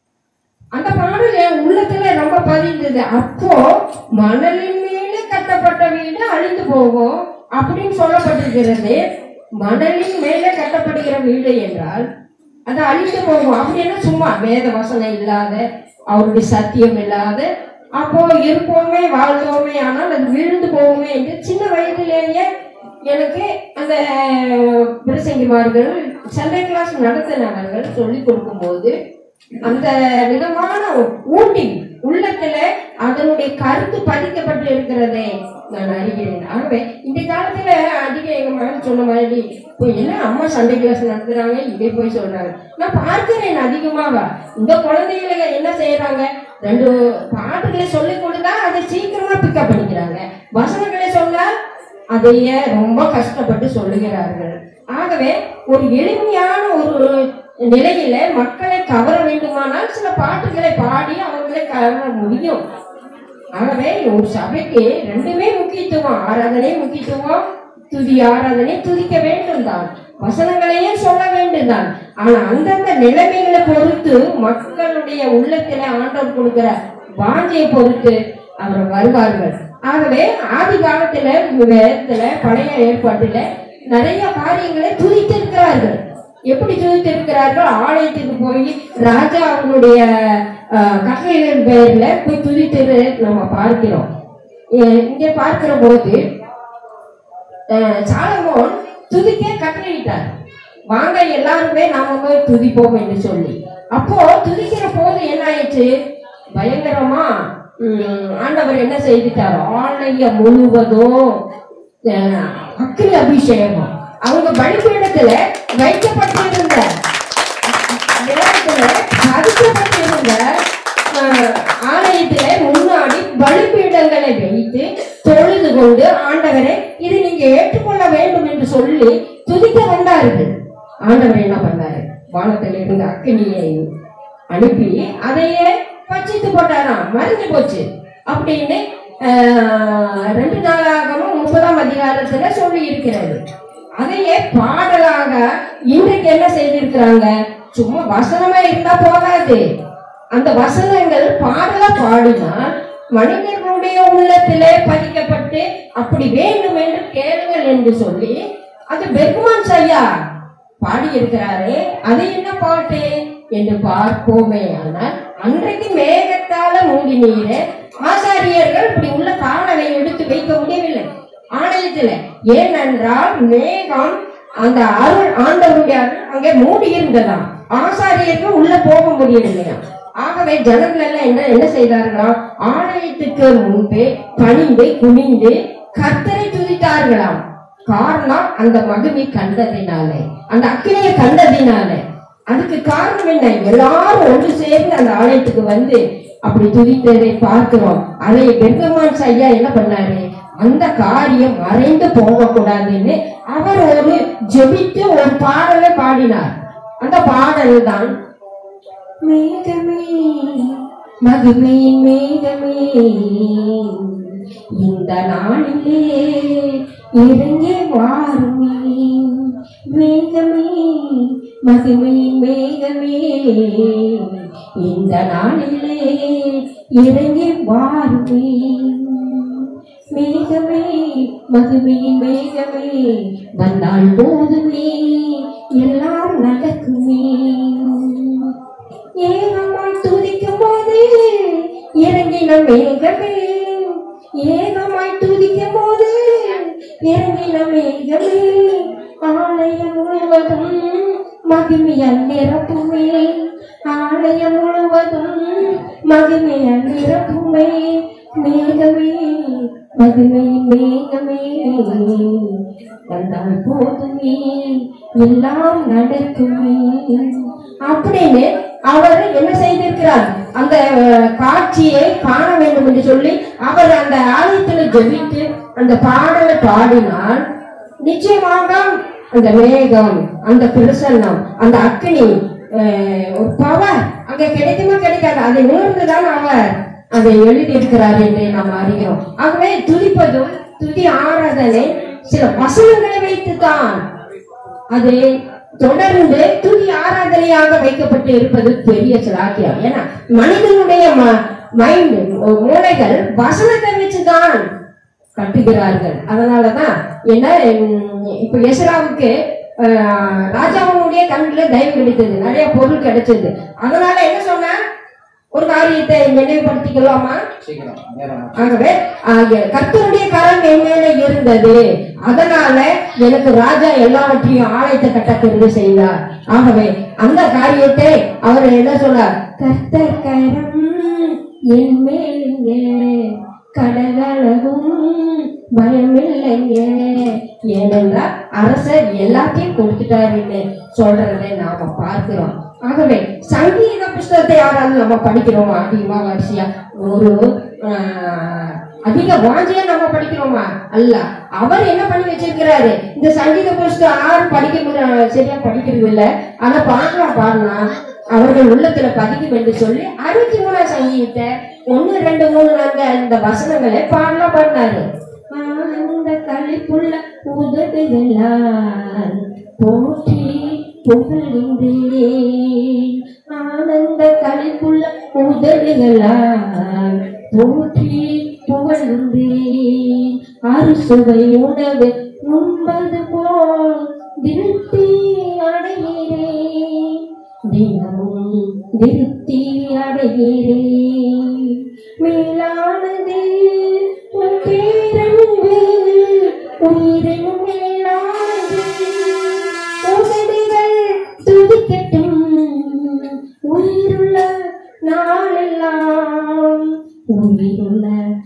அந்த பாடல் என் உள்ளத்துல ரொம்ப பதிந்தது அப்போ மணலின் மேலே கட்டப்பட்ட வீடு அழிந்து போகும் அப்படின்னு சொல்லப்பட்டிருக்கிறது மணலின் மேலே கட்டப்படுகிற வீடு என்றால் அது அழிந்து போகும் அப்படின்னா சும்மா வேத வசனம் இல்லாத அவருடைய சத்தியம் இல்லாத அப்போ இருப்போமே வாழ்வோமே ஆனால் அது விழுந்து போவோமே என்று சின்ன வயதிலேயே எனக்கு அந்த பிரசங்கிமார்கள் சண்டே கிளாஸ் நடத்தினவர்கள் சொல்லி கொடுக்கும்போது அந்த விதமான ஊட்டி உள்ளத்துல அதனுடைய கருத்து பதிக்கப்பட்டு இருக்கிறதை நான் அறிகிறேன் ஆகவே இந்த காலத்துல அதிக எங்க மகன் சொன்ன மாதிரி இப்போ என்ன அம்மா சண்டே கிளாஸ் நடத்துறாங்க இதே போய் சொல்றாங்க நான் பார்க்கிறேன் அதிகமாக இந்த குழந்தைகளை என்ன செய்யறாங்க ரெண்டு பாட்டுகளை சொல்லி கொடுத்தா அதை சீக்கிரமா பிக்கப் பண்ணிக்கிறாங்க வசனங்களை சொன்னா அதையே ரொம்ப கஷ்டப்பட்டு சொல்லுகிறார்கள் ஆகவே ஒரு எளிமையான ஒரு நிலையில மக்களை கவர வேண்டுமானால் சில பாட்டுகளை பாடி அவர்களை கவர முடியும் ஆகவே ஒரு சபைக்கு ரெண்டுமே முக்கியத்துவம் ஆராதனை முக்கியத்துவம் துதி ஆராதனை துதிக்க வேண்டும் தான் வசனங்களையே சொல்ல வேண்டும் தான் ஆனா அந்தந்த நிலைமைகளை பொறுத்து மக்களுடைய உள்ளத்தில ஆண்டவர் கொடுக்கிற வாஞ்சையை பொறுத்து அவர் வருவார்கள் ஆகவே ஆதி காலத்துல வேதத்துல பழைய ஏற்பாட்டுல நிறைய காரியங்களை துதித்திருக்கிறார்கள் எப்படி துதித்திருக்கிறார்கள் ஆலயத்துக்கு போய் ராஜா அவனுடைய அஹ், கட்டளைகளின் பெயர்ல போய் துதித்து நம்ம பார்க்கிறோம் இ- இங்கே பார்க்கிற போது அஹ், சாலமோன் துதிக்க கட்டளையிட்டார் வாங்க எல்லாருமே நாம போய் துதிப்போம் என்று சொல்லி அப்போ துதிக்கிற போது என்ன ஆயிடுச்சு பயங்கரமா உம், ஆண்டவர் என்ன செய்துட்டார் ஆலயம் முழுவதும் அஹ், அக்கினி அபிஷேகம் அவங்க பலிபீடத்துல வைக்கப்பட்டிருந்த நேரத்துல பதிக்கப்பட்டிருந்த அஹ், ஆலயத்திலே முன்னாடி பலிபீடங்களை வைத்து தொழுது கொண்டு ஆண்டவரை இது நீங்க ஏற்றுக்கொள்ள வேண்டும் என்று சொல்லி துதிக்க வந்தார்கள் ஆண்டவர் என்ன பண்ணாரு வானத்தில் இருந்த அக்கினியை அனுப்பி அதையே பச்சித்து போட்டாராம் மறைஞ்சு போச்சு அப்படின்னு ஆஹ், ரெண்டு நாளாகவும் முப்பதாம் அதிகாரத்துல சொல்லி இருக்கிறது அதையே பாடலாக இன்றைக்கு என்ன செய்திருக்கிறாங்க சும்மா வசனமா இருந்தா போகாது அந்த வசனங்கள் பாடலா பாடினால் மனிதர்களுடைய உள்ளத்திலே பதிக்கப்பட்டு அப்படி வேண்டும் என்று கேளுங்கள் என்று சொல்லி அது பெர்குமான் ஐயா பாடி இருக்கிறாரு அது என்ன பாட்டு என்று பார்ப்போமே ஆனால் அன்றைக்கு மேகத்தால மூடி நீரை ஆசாரியர்கள் இப்படி உள்ள காணலை எடுத்து வைக்க முடியவில்லை ஆலயத்துல ஏனென்றால் மேகம் அந்த அருள் ஆண்டவருடைய அருள் அங்கே மூடி இருந்ததாம் ஆசாரியர்கள் உள்ள போக முடியவில்லையா ஆகவே ஜனங்கள் எல்லாம் என்ன என்ன செய்தார்களாம் ஆலயத்துக்கு முன்பே பணிந்து குனிந்து கர்த்தரை துதித்தார்களாம் காரணம் அந்த மகிமை கண்டதினாலே அந்த அக்கினியை கண்டதினாலே அதுக்கு காரணம் என்ன எல்லாரும் ஒன்று சேர்ந்து அந்த ஆலயத்துக்கு வந்து அப்படி துதித்ததை பார்க்கிறோம் அதை பெர்கமான் ஐயா என்ன பண்ணாரு அந்த காரியம் மறைந்து போகக்கூடாதுன்னு அவர் ஒரு ஜெபித்து ஒரு பாடலை பாடினார் அந்த பாடல் தான் மேகமே மகிமையின் மேகமே இந்த நாளிலே இறங்கி வாருமே மேகமே மகிமையின் மேகமே இந்த நாளிலே இறங்கி வாருமே மேகமே மகிமையின் மேகமே வந்தால் போதுமே எல்லாம் நடக்குமே ஏகமாய் துதிக்கும் போது இறங்கின மேகமே ஏகமாய் துதிக்கும் போது இறங்கின மேகமே ஆலயம் முழுவதும் மகிமையால் நிரப்புமே ஆலயம் முழுவதும் மகிமையால் நிரப்புமே மேகமே மகிமை மேகமே வந்தால் போதுமே எல்லாம் நடக்குமே அப்படின்னு அவர் என்ன செய்திருக்கிறார் அந்த அஹ், காட்சியை காண வேண்டும் என்று சொல்லி அவர் அந்த ஆலயத்தில் ஜெபித்து அந்த பாடலை பாடினால் நிச்சயமாக அந்த மேகம் அந்த பிரசன்னம் அந்த அக்கினி அஹ், ஒரு பவர் அங்க கிடைக்குமா கிடைக்காது அதை உணர்ந்துதான் அவர் அதை எழுதியிருக்கிறார் என்று நாம் அறிகிறோம் ஆகவே துதிப்பதும் துதி ஆராதனை சில வசனங்களை வைத்துத்தான் அது தொடர்ந்து துதி ஆராதனையாக வைக்கப்பட்டு இருப்பது பெரிய சிலாக்கியம் ஏன்னா மனிதனுடைய மைண்ட் மூளைகள் வசனத்தை வச்சுதான் கட்டுகிறார்கள் அதனாலதான் என்ன உம், இப்ப எசராவுக்கு ஆஹ், ராஜாவுடைய கண்ணுல தயவு கிடைத்தது நிறைய பொருள் கிடைச்சது அதனால என்ன சொன்ன ஒரு காரியத்தை நினைவுபடுத்திக்கலாமா சீக்கிரம் நேரம் ஆகவே ஆகிய கர்த்தருடைய கரம் என் மேல இருந்தது அதனால எனக்கு ராஜா எல்லாவற்றையும் ஆலயத்தை கட்ட தெரிவு செய்தார் ஆகவே அந்த காரியத்தை அவர் என்ன சொன்னார் கர்த்தர் கரம் என் மேலுங்க கடகளவும் பயமில்லைங்க ஏனென்றால் அரசர் எல்லாத்தையும் கொடுத்துட்டாருன்னு சொல்றதை நாம பார்க்கிறோம் ஆகவே சங்கீத புஸ்தகத்தை யாராவது நம்ம படிக்கிறோமா அதிகமா வரிசையா ஒரு ஆஹ், அதிக வாஞ்சியா நம்ம படிக்கிறோமா அல்ல அவர் என்ன பண்ணி வச்சிருக்கிறாரு இந்த சங்கீத புஸ்தகம் யாரும் படிக்க முடிய- சரியா படிக்கிறது இல்ல ஆனா பாடலாம் பாடினா அவர்கள் உள்ளத்துல பதிக்கும் என்று சொல்லி அறுபத்தி மூணாம் சங்கீதத்தை ஒண்ணு ரெண்டு மூணு நான்கு இந்த வசனங்களை பாடலாம் பாடினாரு ஆனந்த களிப்புள்ள உதடுகளால் போற்றி புகழ்கின்றேன் ஆனந்த களிப்புள்ள உதடுகளால் போற்றி புகழ்கின்றேன் அறுசுவை உணவு உண்பது போல் திருப்தி அடைகிறேன் தினமும் திருப்தி அடைகிறேன் மேலானது உன் பேரன்பு உயிரினும் மேலானது உதடுகள் துடிக்கட்டும் உயிருள்ள நாளெல்லாம் உயிருள்ள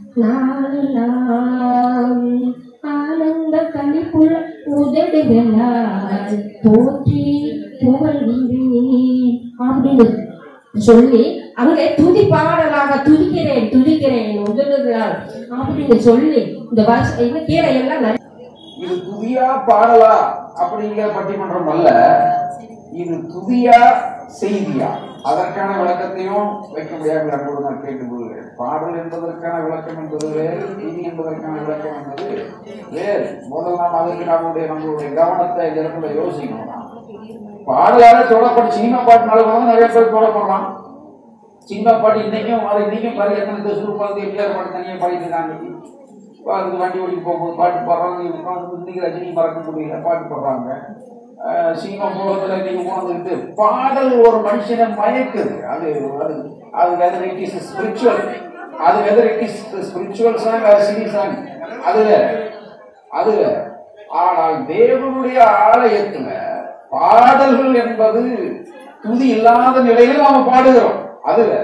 நாளெல்லாம் ஆனந்த கழிப்புள்ள உதடுகளால் போற்றி புகழ்கின்றேன் அப்படின்னு சொல்லி அங்கே துதி பாடலாக துதிக்கிறேன் துதிக்கிறேன் உதடுகளால் அப்படின்னு சொல்லி இந்த வருஷ இந்த கீரை எல்லாம் நிறைய இது துதியா பாடலா அப்படிங்கிற பட்டிமன்றம் அல்ல இது துதியா செய்தியா அதற்கான விளக்கத்தையும் வைக்க முடியாது அன்போடு நான் கேட்டுக்கொள்கிறேன் பாடல் என்பதற்கான விளக்கம் என்பது வேறு இனி என்பதற்கான விளக்கம் என்பது வேறு முதல்ல நாம் அதுக்கு நம்மளுடைய நம்மளுடைய கவனத்தை இந்த இடத்துல யோசிக்கணும் நாம். பாடலால தொடப்பட்டு சினிமா பாட்டுனால கூட நிறைய பேர் தொடப்படுறான் சினிமா பாட்டு இன்னைக்கும் அது இன்னைக்கும் பாரு எத்தனை தேசம் உட்காந்து எம்ஜிஆர் பாட்டு தனியாக பாடிட்டு இருக்காங்க இப்போ அதுக்கு வண்டி ஓடி போகும்போது பாட்டு பாடுறாங்க உட்காந்து இன்னைக்கு ரஜினி மறக்க முடியல பாட்டு பாடுறாங்க அஹ் சினிமா போகிறதுல இன்னைக்கு உட்காந்துக்கிட்டு பாடல் ஒரு மனுஷனை மயக்குது அது அது அது வெதர் இட் இஸ் ஸ்பிரிச்சுவல் அது whether it is spiritual song அது சினி சாங் அது வேற. அது வேற. ஆனால் தேவனுடைய ஆலயத்துல பாடல்கள் என்பது துதி இல்லாத நிலையில் நாம பாடுகிறோம் அது வேற.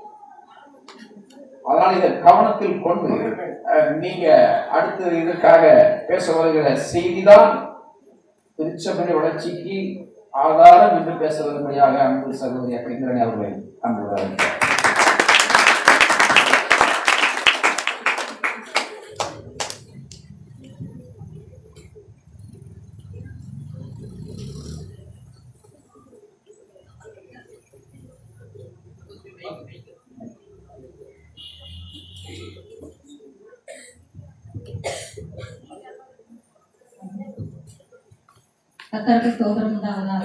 அதனால் இதை கவனத்தில் கொண்டு அஹ், நீங்க அடுத்து இதுக்காக பேச வருகிற செய்திதான் திருச்சபை வளர்ச்சிக்கு ஆதாரம் என்று பேச வரும்படியாக அன்பு சகோதரி அக்கிரணி அவர்களை அன்பு அழைக்கிறேன். கத்தருக்கு ஸ்தோத்திரம் உண்டாவதாக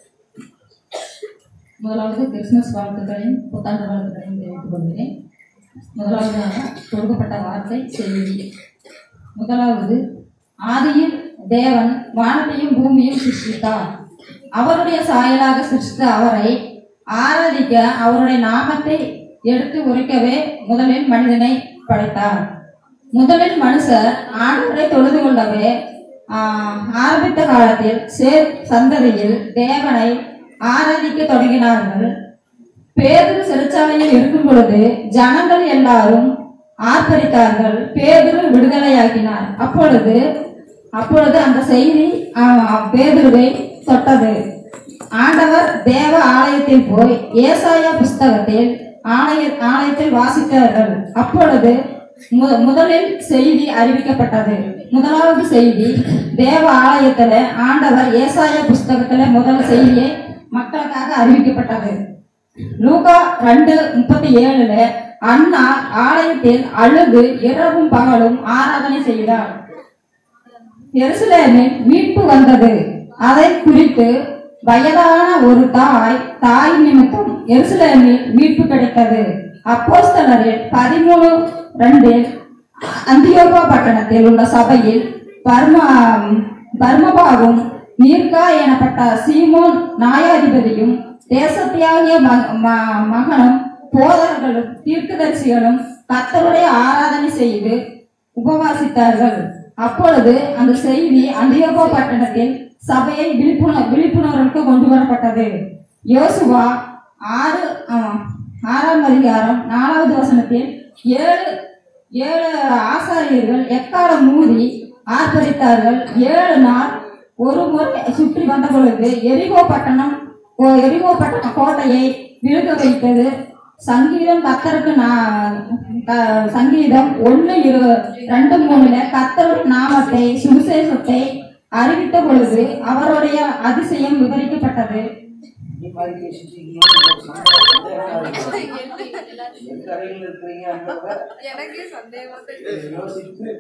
முதலாவது கிறிஸ்துமஸ் வாழ்த்துக்களையும் புத்தாண்டு வாழ்த்துக்களையும் தெரிவித்துக் கொள்கிறேன் முதலாவதாக கொடுக்கப்பட்ட வார்த்தை செய்தி முதலாவது ஆதியில் தேவன் வானத்தையும் பூமியையும் சிருஷ்டித்தார் அவருடைய சாயலாக சிருஷ்டித்த அவரை ஆராதிக்க அவருடைய நாமத்தை எடுத்து உரைக்கவே முதலில் மனிதனை படைத்தார் முதலில் மனுஷர் ஆண்டவரை தொழுது கொள்ளவே ஆஹ், ஆரம்பித்த காலத்தில் சேர் சந்ததியில் தேவனை ஆராதிக்க தொடங்கினார்கள் பேதுரு சிறைச்சாலையில் இருக்கும் பொழுது ஜனங்கள் எல்லாரும் ஆர்ப்பரித்தார்கள் பேதுரு விடுதலையாக்கினார் அப்பொழுது அப்பொழுது அந்த செய்தி ஆஹ், பேதுருவை தொட்டது ஆண்டவர் தேவ ஆலயத்தில் போய் ஏசாயா புஸ்தகத்தில் ஆலய ஆலயத்தில் வாசித்தார்கள் அப்பொழுது மு- முதலில் செய்தி அறிவிக்கப்பட்டது முதலாவது செய்தி தேவ ஆலயத்துல ஆண்டவர் ஏசாயா புஸ்தகத்துல முதல் செய்தியை மக்களுக்காக அறிவிக்கப்பட்டது லூகா ரெண்டு முப்பத்தி ஏழுல அண்ணா ஆலயத்தில் அழுது இரவும் பகலும் ஆராதனை செய்தார் எருசலேமில் மீட்பு வந்தது அதை குறித்து வயதான ஒரு தாய் தாய் நிமித்தம் எருசலேமில் மீட்பு கிடைத்தது அப்போஸ்தலரில் பதிமூணு ரெண்டில் அந்தியோகா பட்டணத்தில் உள்ள சபையில் பர்மா பர்மபாவும் நீர்கா எனப்பட்ட சீமோன் நியாயாதிபதியும் தேசத்தியாகிய மக- ம- மகனும் போதர்களும் தீர்க்கதரிசிகளும் கர்த்தருடைய ஆராதனை செய்து உபவாசித்தார்கள் அப்பொழுது அந்த செய்தி அந்தியோகா பட்டணத்தில் சபையை விழிப்புணர் விழிப்புணர்வுக்கு கொண்டு வரப்பட்டது யோசுவா ஆறு ஆமாம், ஆறாம் அதிகாரம் நாலாவது வசனத்தில் ஏழு ஏழு ஆசாரியர்கள் எக்காலம் மூடி ஆர்ப்பரித்தார்கள் ஏழு நாள் ஒரு முறை சுற்றி வந்த பொழுது எரிகோ பட்டணம் ஓ, எரிகோ பட்டண கோட்டையை விழுக வைத்தது சங்கீதம் கத்தருக்கு நா- க- சங்கீதம் ஒண்ணு இரு ரெண்டு மூணுல கத்தருடைய நாமத்தை சுவிசேஷத்தை அறிவித்த பொழுது அவருடைய அதிசயம் விவரிக்கப்பட்டது இந்த மாதிரி பேசிட்டு இருக்கீங்க, உங்களுக்கு சந்தேகம் சந்தேகமா இருக்கு. எந்த அறையில் இருக்கிறீங்கன்றத எனக்கு சந்தேகம் யோசித்து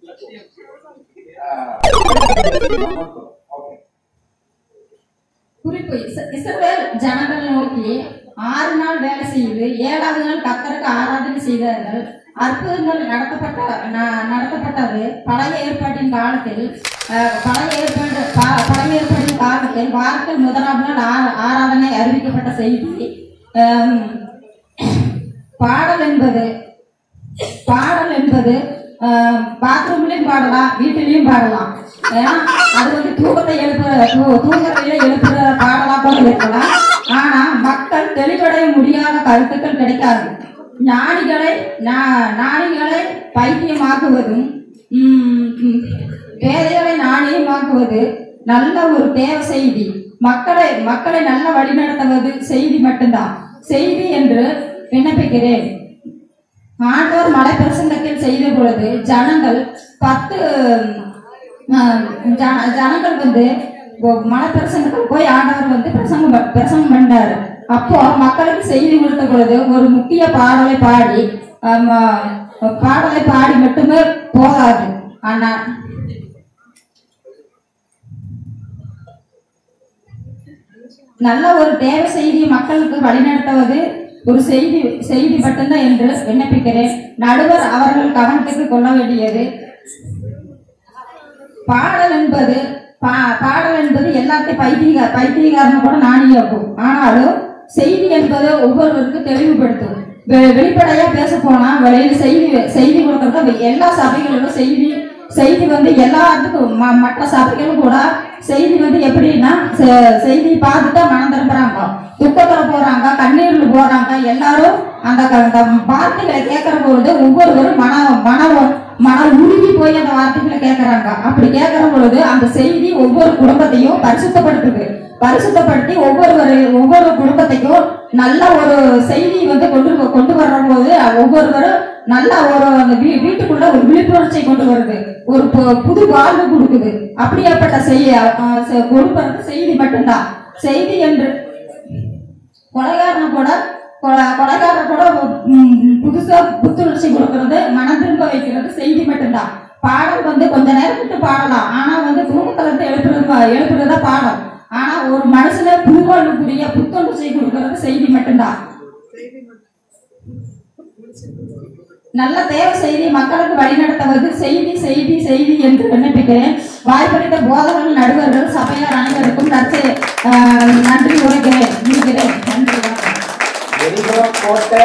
ஆ, நமக்கு- ஓகே குறிப்பு இஸ்- இஸ்ரவேல் ஜனங்கள் நோக்கி ஆறு நாள் வேலை செய்து ஏழாவது நாள் கத்தருக்கு ஆராதனை செய்தார்கள் அற்புதங்கள் நடத்தப்பட்ட ந- நடத்தப்பட்டது பழைய ஏற்பாட்டின் காலத்தில் அஹ், பழைய ஏற்பாடு ப- பழைய ஏற்பாட்டின் காலத்தில் வாரத்தில் முதலாம் நாள் ஆ- ஆராதனை அறிவிக்கப்பட்ட செய்தி அம், பாடல் என்பது பாடல் என்பது பாத்ரூம்லயும் பாடலாம் வீட்டிலையும் பாடலாம் ஏன்னா அது வந்து தூக்கத்தை எழுப்புற தூ- தூக்கத்தையில எழுப்புற பாடலா கூட இருக்கலாம் ஆனா மக்கள் தெளிவடைய முடியாத கருத்துக்கள் கிடைக்காது ஞானிகளை நா- ஞானிகளை பைத்தியமாக்குவதும் உம், உம், பேதைகளை நாணயமாக்குவது நல்ல ஒரு தேவ செய்தி மக்களை மக்களை நல்ல வழிநடத்துவது செய்தி மட்டும்தான் செய்தி என்று விண்ணப்பிக்கிறேன் ஆண்டவர் மலை பிரசங்கத்தில் செய்த பொழுது ஜனங்கள் பத்து ஆஹ், ஜன- ஜனங்கள் வந்து ஒ- மலை பிரசங்கத்தில் போய் ஆண்டவர் வந்து பிரசங்கம் ப- பிரசங்கம் பண்ணாரு அப்போ மக்களுக்கு செய்தி கொடுத்த பொழுது ஒரு முக்கிய பாடலை பாடி ஆமா, பாடலை பாடி மட்டுமே போதாது ஆனா நல்ல ஒரு தேவை செய்தி மக்களுக்கு வழிநடத்துவது ஒரு செய்தி செய்தி மட்டும்தான் என்று விண்ணப்பிக்கிறேன் நடுவர் அவர்கள் கவனத்துக்கு கொள்ள வேண்டியது பாடல் என்பது பா- பாடல் என்பது எல்லாத்தையும் பைத்திய பைத்தியகாரன் கூட நாணியாக்கும் ஆனாலும் செய்தி என்பது ஒவ்வொருவருக்கும் தெளிவுபடுத்தும் வெ- வெளிப்படையா பேச போனா வெளியில செய்தி செய்தி கொடுக்கறது எல்லா சபைகளிலும் செய்தி செய்தி வந்து எல்லாத்துக்கும் ம- மற்ற சபைகளும் கூட செய்தி வந்து எப்படின்னா செ- செய்தி பார்த்துட்டா மனம் திரும்புறாங்க துக்கத்துல போறாங்க கண்ணீர்ல போறாங்க எல்லாரும் அந்த க- அந்த வார்த்தைகளை கேட்கிற பொழுது ஒவ்வொருவரும் மன மன மன உருகி போய் அந்த வார்த்தைகளை கேட்கறாங்க அப்படி கேட்கிற பொழுது அந்த செய்தி ஒவ்வொரு குடும்பத்தையும் பரிசுத்தப்படுத்துது பரிசுத்தப்படுத்தி ஒவ்வொரு ஒவ்வொரு குடும்பத்தையும் நல்ல ஒரு செய்தி வந்து கொண்டு வ- கொண்டு வர்ற போது ஒவ்வொருவரும் நல்ல ஒரு அந்த வீ- வீட்டுக்குள்ள ஒரு விழிப்புணர்ச்சியை கொண்டு வருது ஒரு பு- புது வாழ்வு கொடுக்குது அப்படியாப்பட்ட செய்தி அஹ், செ- கொடுப்பது செய்தி மட்டும்தான் செய்தி என்று கொலைகாரனை கூட கொலை- கொலைகாரனை கூட ம், புதுசா புத்துணர்ச்சி கொடுக்கறது மனம் திரும்ப வைக்கிறது செய்தி மட்டும்தான் பாடல் வந்து கொஞ்ச நேரம் விட்டு பாடலாம் ஆனா வந்து தூக்கத்துல இருந்து எழுப்புறது எழுப்புறதா பாடம் ஆனா ஒரு மனசுல புதுவாழ்வுக்குரிய புத்துணர்ச்சி கொடுக்கறது செய்தி மட்டும்தான் நல்ல தேவை செய்தி மக்களுக்கு வழிநடத்துவது செய்தி செய்தி செய்தி என்று விண்ணப்பிக்கிறேன் வாய்ப்பளித்த போதகர்கள் நடுவர்கள் சபையார் அனைவருக்கும் நற்செ ஆஹ், நன்றி உரைக்கிறேன் முடிக்கிறேன் நன்றி வணக்கம் எரிபுரம் கோட்டை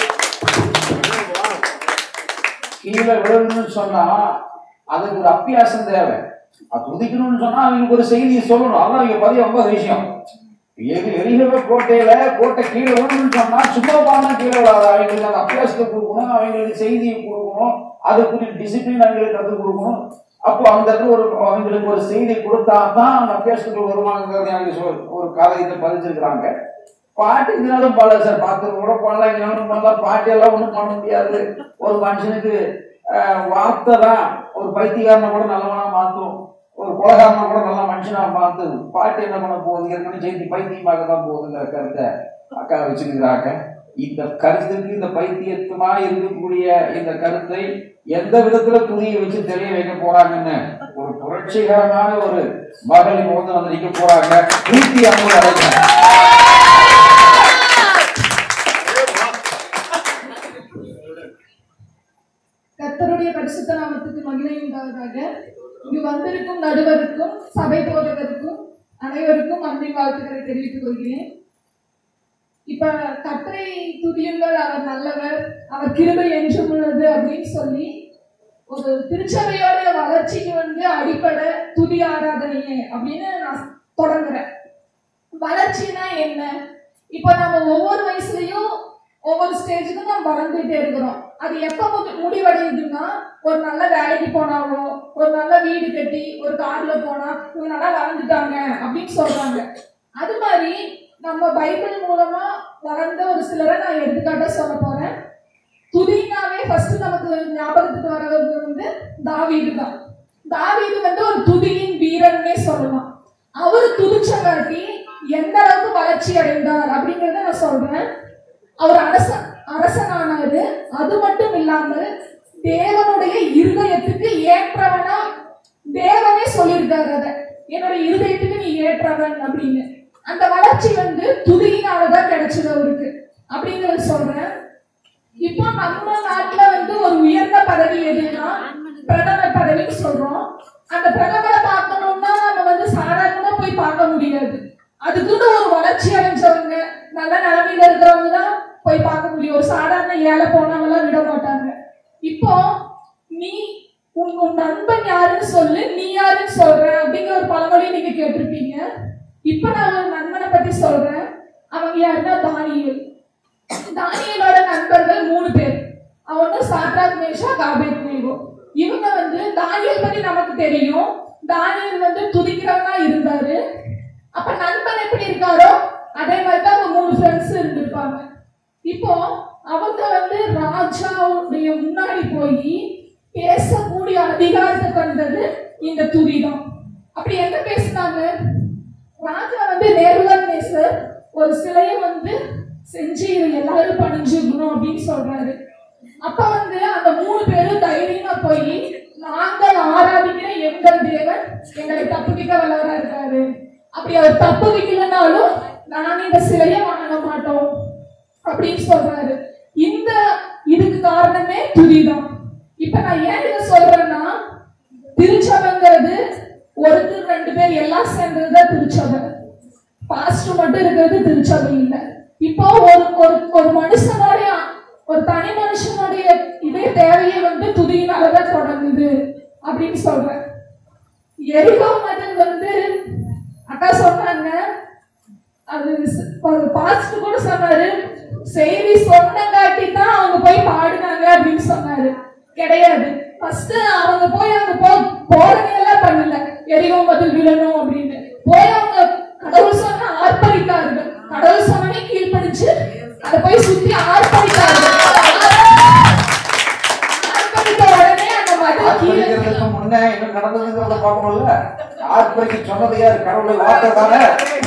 கீழே விழணும்னு சொன்னா அதுக்கு ஒரு அப்பியாசம் தேவை அது துதிக்கணும்னு சொன்னா அவங்களுக்கு ஒரு செய்தியை சொல்லணும் அதான் இங்க பதிவு ரொம்ப விஷயம் எரி எரிகிற கோட்டையில கோட்டை கீழே விழணும்னு சொன்னா சும்மா பாடம் கீழே விழாது அவங்களுக்கு அந்த அப்பியாசத்தை கொடுக்கணும் அவங்களுக்கு செய்தியை கொடுக்கணும் அதுக்குரிய டிசிப்ளின் அவங்களுக்கு கற்றுக் கொடுக்கணும் அப்போ அந்த இடத்துல ஒரு அவங்களுக்கு ஒரு செய்தி கொடுத்தா தான் அந்த அபியாசத்துக்கு வருவாங்கிறது எனக்கு சொல் ஒரு காலத்தை பதிச்சிருக்கிறாங்க பாட்டு இதனாலும் பாடல சார் பார்த்து கூட பாடலாம் இதனாலும் பாடலாம் பாட்டு எல்லாம் ஒன்றும் பண்ண முடியாது ஒரு மனுஷனுக்கு ஆஹ், வார்த்தை தான் ஒரு பைத்தியக்காரனை கூட நல்லவனா மாற்றும் ஒரு கொலகாரனை கூட நல்ல மனுஷனா மாற்றும் பாட்டு என்ன பண்ண போகுது ஏற்கனவே செய்தி பைத்தியமாக தான் போகுதுங்கிற கருத்தை அக்கா வச்சுக்கிறாங்க இந்த கருத்துக்கு இந்த பைத்தியத்துமா இருக்கக்கூடிய இந்த கருத்தை எந்த விதத்துல புரிய வச்சு தெரிய வைக்க போறாங்கன்னு ஒரு புரட்சிகரமான ஒரு மகளிர் வந்து வந்து நிக்க போறாங்க பிரீத்தி அவங்க அழைக்கிறேன் கர்த்தருடைய பரிசுத்த நாமத்துக்கு மகிமை உண்டாவதாக இங்கு வந்திருக்கும் நடுவருக்கும் சபை போதகருக்கும் அனைவருக்கும் அன்பை வாழ்த்துக்களை தெரிவித்துக் கொள்கிறேன் இப்ப கர்த்தரை துதியுங்கள் அவர் நல்லவர் அவர் கிருபை என்றும் உள்ளது அப்படின்னு சொல்லி ஒரு திருச்சபையோட வளர்ச்சிக்கு வந்து அடிப்படை துதி ஆராதனையே அப்படின்னு நான் தொடங்குறேன் வளர்ச்சினா என்ன இப்போ நம்ம ஒவ்வொரு வயசுலயும் ஒவ்வொரு ஸ்டேஜுக்கும் நம்ம வளர்ந்துட்டே இருக்கிறோம் அது எப்ப முடி- முடிவடையுதுன்னா ஒரு நல்ல வேலைக்கு போனாவோ ஒரு நல்ல வீடு கட்டி ஒரு கார்ல போனா இவங்க நல்லா வளர்ந்துட்டாங்க அப்படின்னு சொல்றாங்க அது மாதிரி நம்ம பைபிள் மூலமா வளர்ந்த ஒரு சிலரை நான் எடுத்துக்காட்ட சொல்ல போறேன் துதினாவே ஃபர்ஸ்ட் நமக்கு ஞாபகத்துக்கு வர்றது வந்து தாவீது தான் தாவீது வந்து ஒரு துதியின் வீரன்னே சொல்லலாம் அவர் துதிச்சங்காட்டி எந்த அளவுக்கு வளர்ச்சி அடைந்தார் அப்படிங்கறத நான் சொல்றேன் அவர் அரச அரசனானாரு அது மட்டும் இல்லாமல் தேவனுடைய இருதயத்துக்கு ஏற்றவனா தேவனே சொல்லியிருக்காரு அத என்னோட இருதயத்துக்கு நீ ஏற்றவன் அப்படின்னு அந்த வளர்ச்சி வந்து துதியினாலதான் கிடைச்சது அவருக்கு அப்படிங்கறத சொல்றேன் இப்போ நம்ம நாட்டுல வந்து ஒரு உயர்ந்த பதவி எதுன்னா பிரதமர் பதவின்னு சொல்றோம் அந்த பிரதமரை பார்க்கணும்னா நம்ம வந்து சாதாரணமா போய் பார்க்க முடியாது அதுக்குன்னு ஒரு வளர்ச்சி அடைஞ்சவங்க நல்ல நிலைமையில இருக்கிறவங்க தான் போய் பார்க்க முடியும் ஒரு சாதாரண ஏழை போனவங்களாம் விட மாட்டாங்க இப்போ நீ உன் உன் நண்பன் யாருன்னு சொல்லு நீ யாருன்னு சொல்ற அப்படிங்கிற ஒரு பழமொழி நீங்க கேட்டிருப்பீங்க இப்ப நான் ஒரு நண்பனை பத்தி சொல்றேன் அவங்க யாருன்னா தானியல் தானியலோட நண்பர்கள் மூணு பேர் அவங்க சாத்ராக் மேஷா காபேத் நேகோ இவங்க வந்து தானியல் பத்தி நமக்கு தெரியும் தானியல் வந்து துதிக்கிறவனா இருந்தாரு அப்ப நண்பன் எப்படி இருக்காரோ அதே மாதிரி தான் அவங்க மூணு ஃப்ரெண்ட்ஸ் இருந்திருப்பாங்க இப்போ அவங்க வந்து ராஜாவுடைய முன்னாடி போய் பேசக்கூடிய அதிகாரத்தை தந்தது இந்த துதி தான் அப்படி என்ன பேசினாங்க ராஜா வந்து நேருகன் நேசர் ஒரு சிலையை வந்து செஞ்சு இதை எல்லாரும் பணிஞ்சுக்கணும் அப்படின்னு சொல்றாரு அப்ப வந்து அந்த மூணு பேரும் தைரியமா போய் நாங்கள் ஆராதிக்கிற எங்கள் தேவன் எங்களை தப்புவிக்க வல்லவரா இருக்காரு அப்படி அவர் தப்புவிக்கலனாலும் நாங்க இந்த சிலையை வணங்க மாட்டோம் அப்படின்னு சொல்றாரு இந்த இதுக்கு காரணமே துதிதான் இப்ப நான் ஏன் இதை சொல்றேன்னா திருச்சபைங்கிறது ஒருத்தர் ரெண்டு பேர் எல்லாம் சேர்ந்ததுதான் திருச்சபை பாஸ்டர் மட்டும் இருக்கிறது திருச்சபை இல்லை இப்போ ஒரு ஒரு ஒரு மனுஷனுடைய ஒரு தனி மனுஷனுடைய இதே தேவையை வந்து துதியினாலதான் தொடங்குது அப்படின்னு சொல்றேன் எரிகோ மதன் வந்து அக்கா சொன்னாங்க அது ஸ்- ஒரு பாஸ்டர் கூட சொன்னாரு செய்தி சொன்னங்காட்டி தான் அவங்க போய் பாடுனாங்க அப்படின்னு சொன்னாரு கிடையாது ஃபர்ஸ்ட் அவங்க போய் அங்க போ போறதையெல்லாம் பண்ணல எரிகோ மதில் விழணும் அப்படின்னு போய் அவங்க கடவுள் சொன்ன ஆர்ப்பரித்தார்கள் கடவுள் சொன்னே கீழ்ப்படிச்சு அதை போய் சுத்தி ஆர்ப்பரித்தார்கள் ஆர்ப்பரித்த உடனே அந்த மதில் கீழே ஆர்ப்பரிக்கிறதுக்கு முன்னே என்ன நடந்ததுங்கிறத பார்க்கணும்ல ஆர்ப்பரிக்க சொன்னது யார் கடவுளை வார்த்தை தானே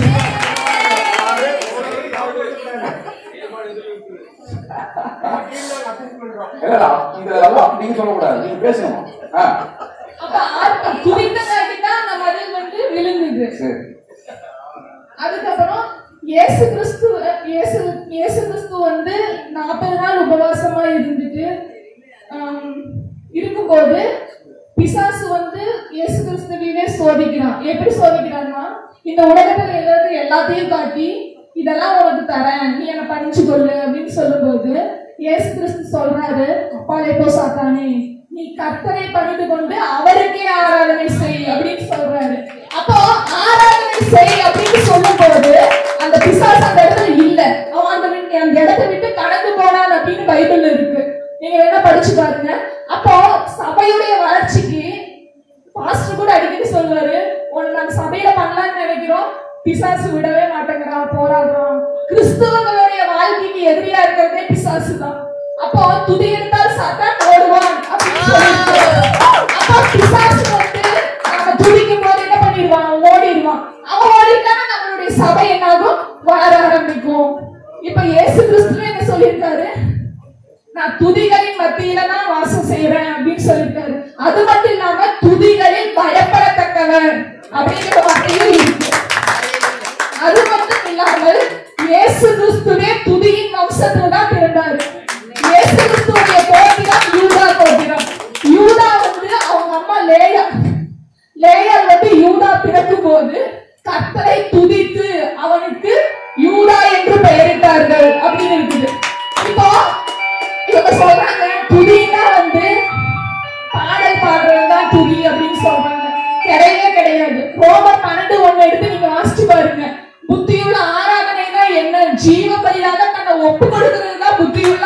இல்லடா, இதெல்லாம் அப்படின்னு சொல்லக்கூடாது நீங்க பேசணும் ஆ, அப்ப ஆர்ப்ப துதித்தங்காட்டி தான் அந்த மதில் வந்து விழுந்தது சரி அதுக்கப்புறம் இயேசு கிறிஸ்து இயேசு இயேசு கிறிஸ்து வந்து நாற்பது நாள் உபவாசமா இருந்துட்டு ஆம், இருக்கும்போது பிசாசு வந்து இயேசு கிறிஸ்துவையே சோதிக்கிறான் எப்படி சோதிக்கிறான்னா இந்த உலகத்துல எல்லாரும் எல்லாத்தையும் காட்டி இதெல்லாம் உனக்கு தரேன் நீ என்ன பணிச்சு கொள்ளு அப்படின்னு சொல்லும்போது இயேசு கிறிஸ்து சொல்றாரு அப்பாலே போ சாத்தானே நீ கர்த்தரை பணிந்து கொண்டு அவருக்கே ஆராதனை செய் அப்படின்னு சொல்றாரு அப்போ ஆராதனை செய் அப்படின்னு சொல்லும்போது அந்த பிசாசு அந்த இடத்துல இல்ல அவன் அந்த விட்டு- அந்த இடத்தை விட்டு கடந்து போனான் அப்படின்னு பைபிள்ல இருக்கு நீங்க வேணா படிச்சு பாருங்க அப்போ சபையுடைய வளர்ச்சிக்கு பாஸ்டர் கூட அடிக்கடி சொல்லுவாரு உன்னை நம்ம சபையில பண்ணலாம்னு நினைக்கிறோம் பிசாசு விடவே மாட்டேங்கிறான் போராடுறான் கிறிஸ்தவங்களுடைய வாழ்க்கைக்கு எதிரியா இருக்கிறதே பிசாசு தான் அப்போ துதி இருந்தால் சாத்தான் ஓடுவான் அப்படின்னு சொல்லிட்டு அப்போ பிசாசு வந்து நம்ம துதிக்கும் போது என்ன பண்ணிடுவான் ஓடிடுவான் அவன் ஓடிட்டானா நம்மளுடைய சபை என்னாகும் வளர ஆரம்பிக்கும் இப்ப இயேசு கிறிஸ்துவே என்ன சொல்லியிருக்காரு நான் துதிகளின் மத்தியில தான் வாசம் செய்யறேன் அப்படின்னு சொல்லியிருக்காரு அது மட்டும் இல்லாம துதிகளில் பயப்படத்தக்கவர் அப்படிங்கிற வார்த்தையும் இருக்கு அது மட்டும் இல்லாமல் இயேசு கிறிஸ்துவே துதியின் வம்சத்துல தான் பிறந்தாரு இயேசு கிறிஸ்துடைய கோத்திரம் யூதா கோத்திரம் யூதா வந்து அவங்க அம்மா லேயா லேயால் வந்து யூதா பிறக்கும் போது கர்த்தரை துதித்து அவனுக்கு யூதா என்று பெயரிட்டார்கள் அப்படின்னு இருக்குது இப்போ இவங்க சொல்றாங்க துதினா வந்து பாடல் பாடுறதுதான் துதி அப்படின்னு சொல்றாங்க கிடையவே கிடையாது ரோமர் பன்னெண்டு ஒண்ணு எடுத்து நீங்க வாசிச்சு பாருங்க புத்தியுள்ள ஆராதனைனா என்ன ஜீவ பலியாக தன்னை ஒப்பு கொடுக்கிறது தான் புத்தியுள்ள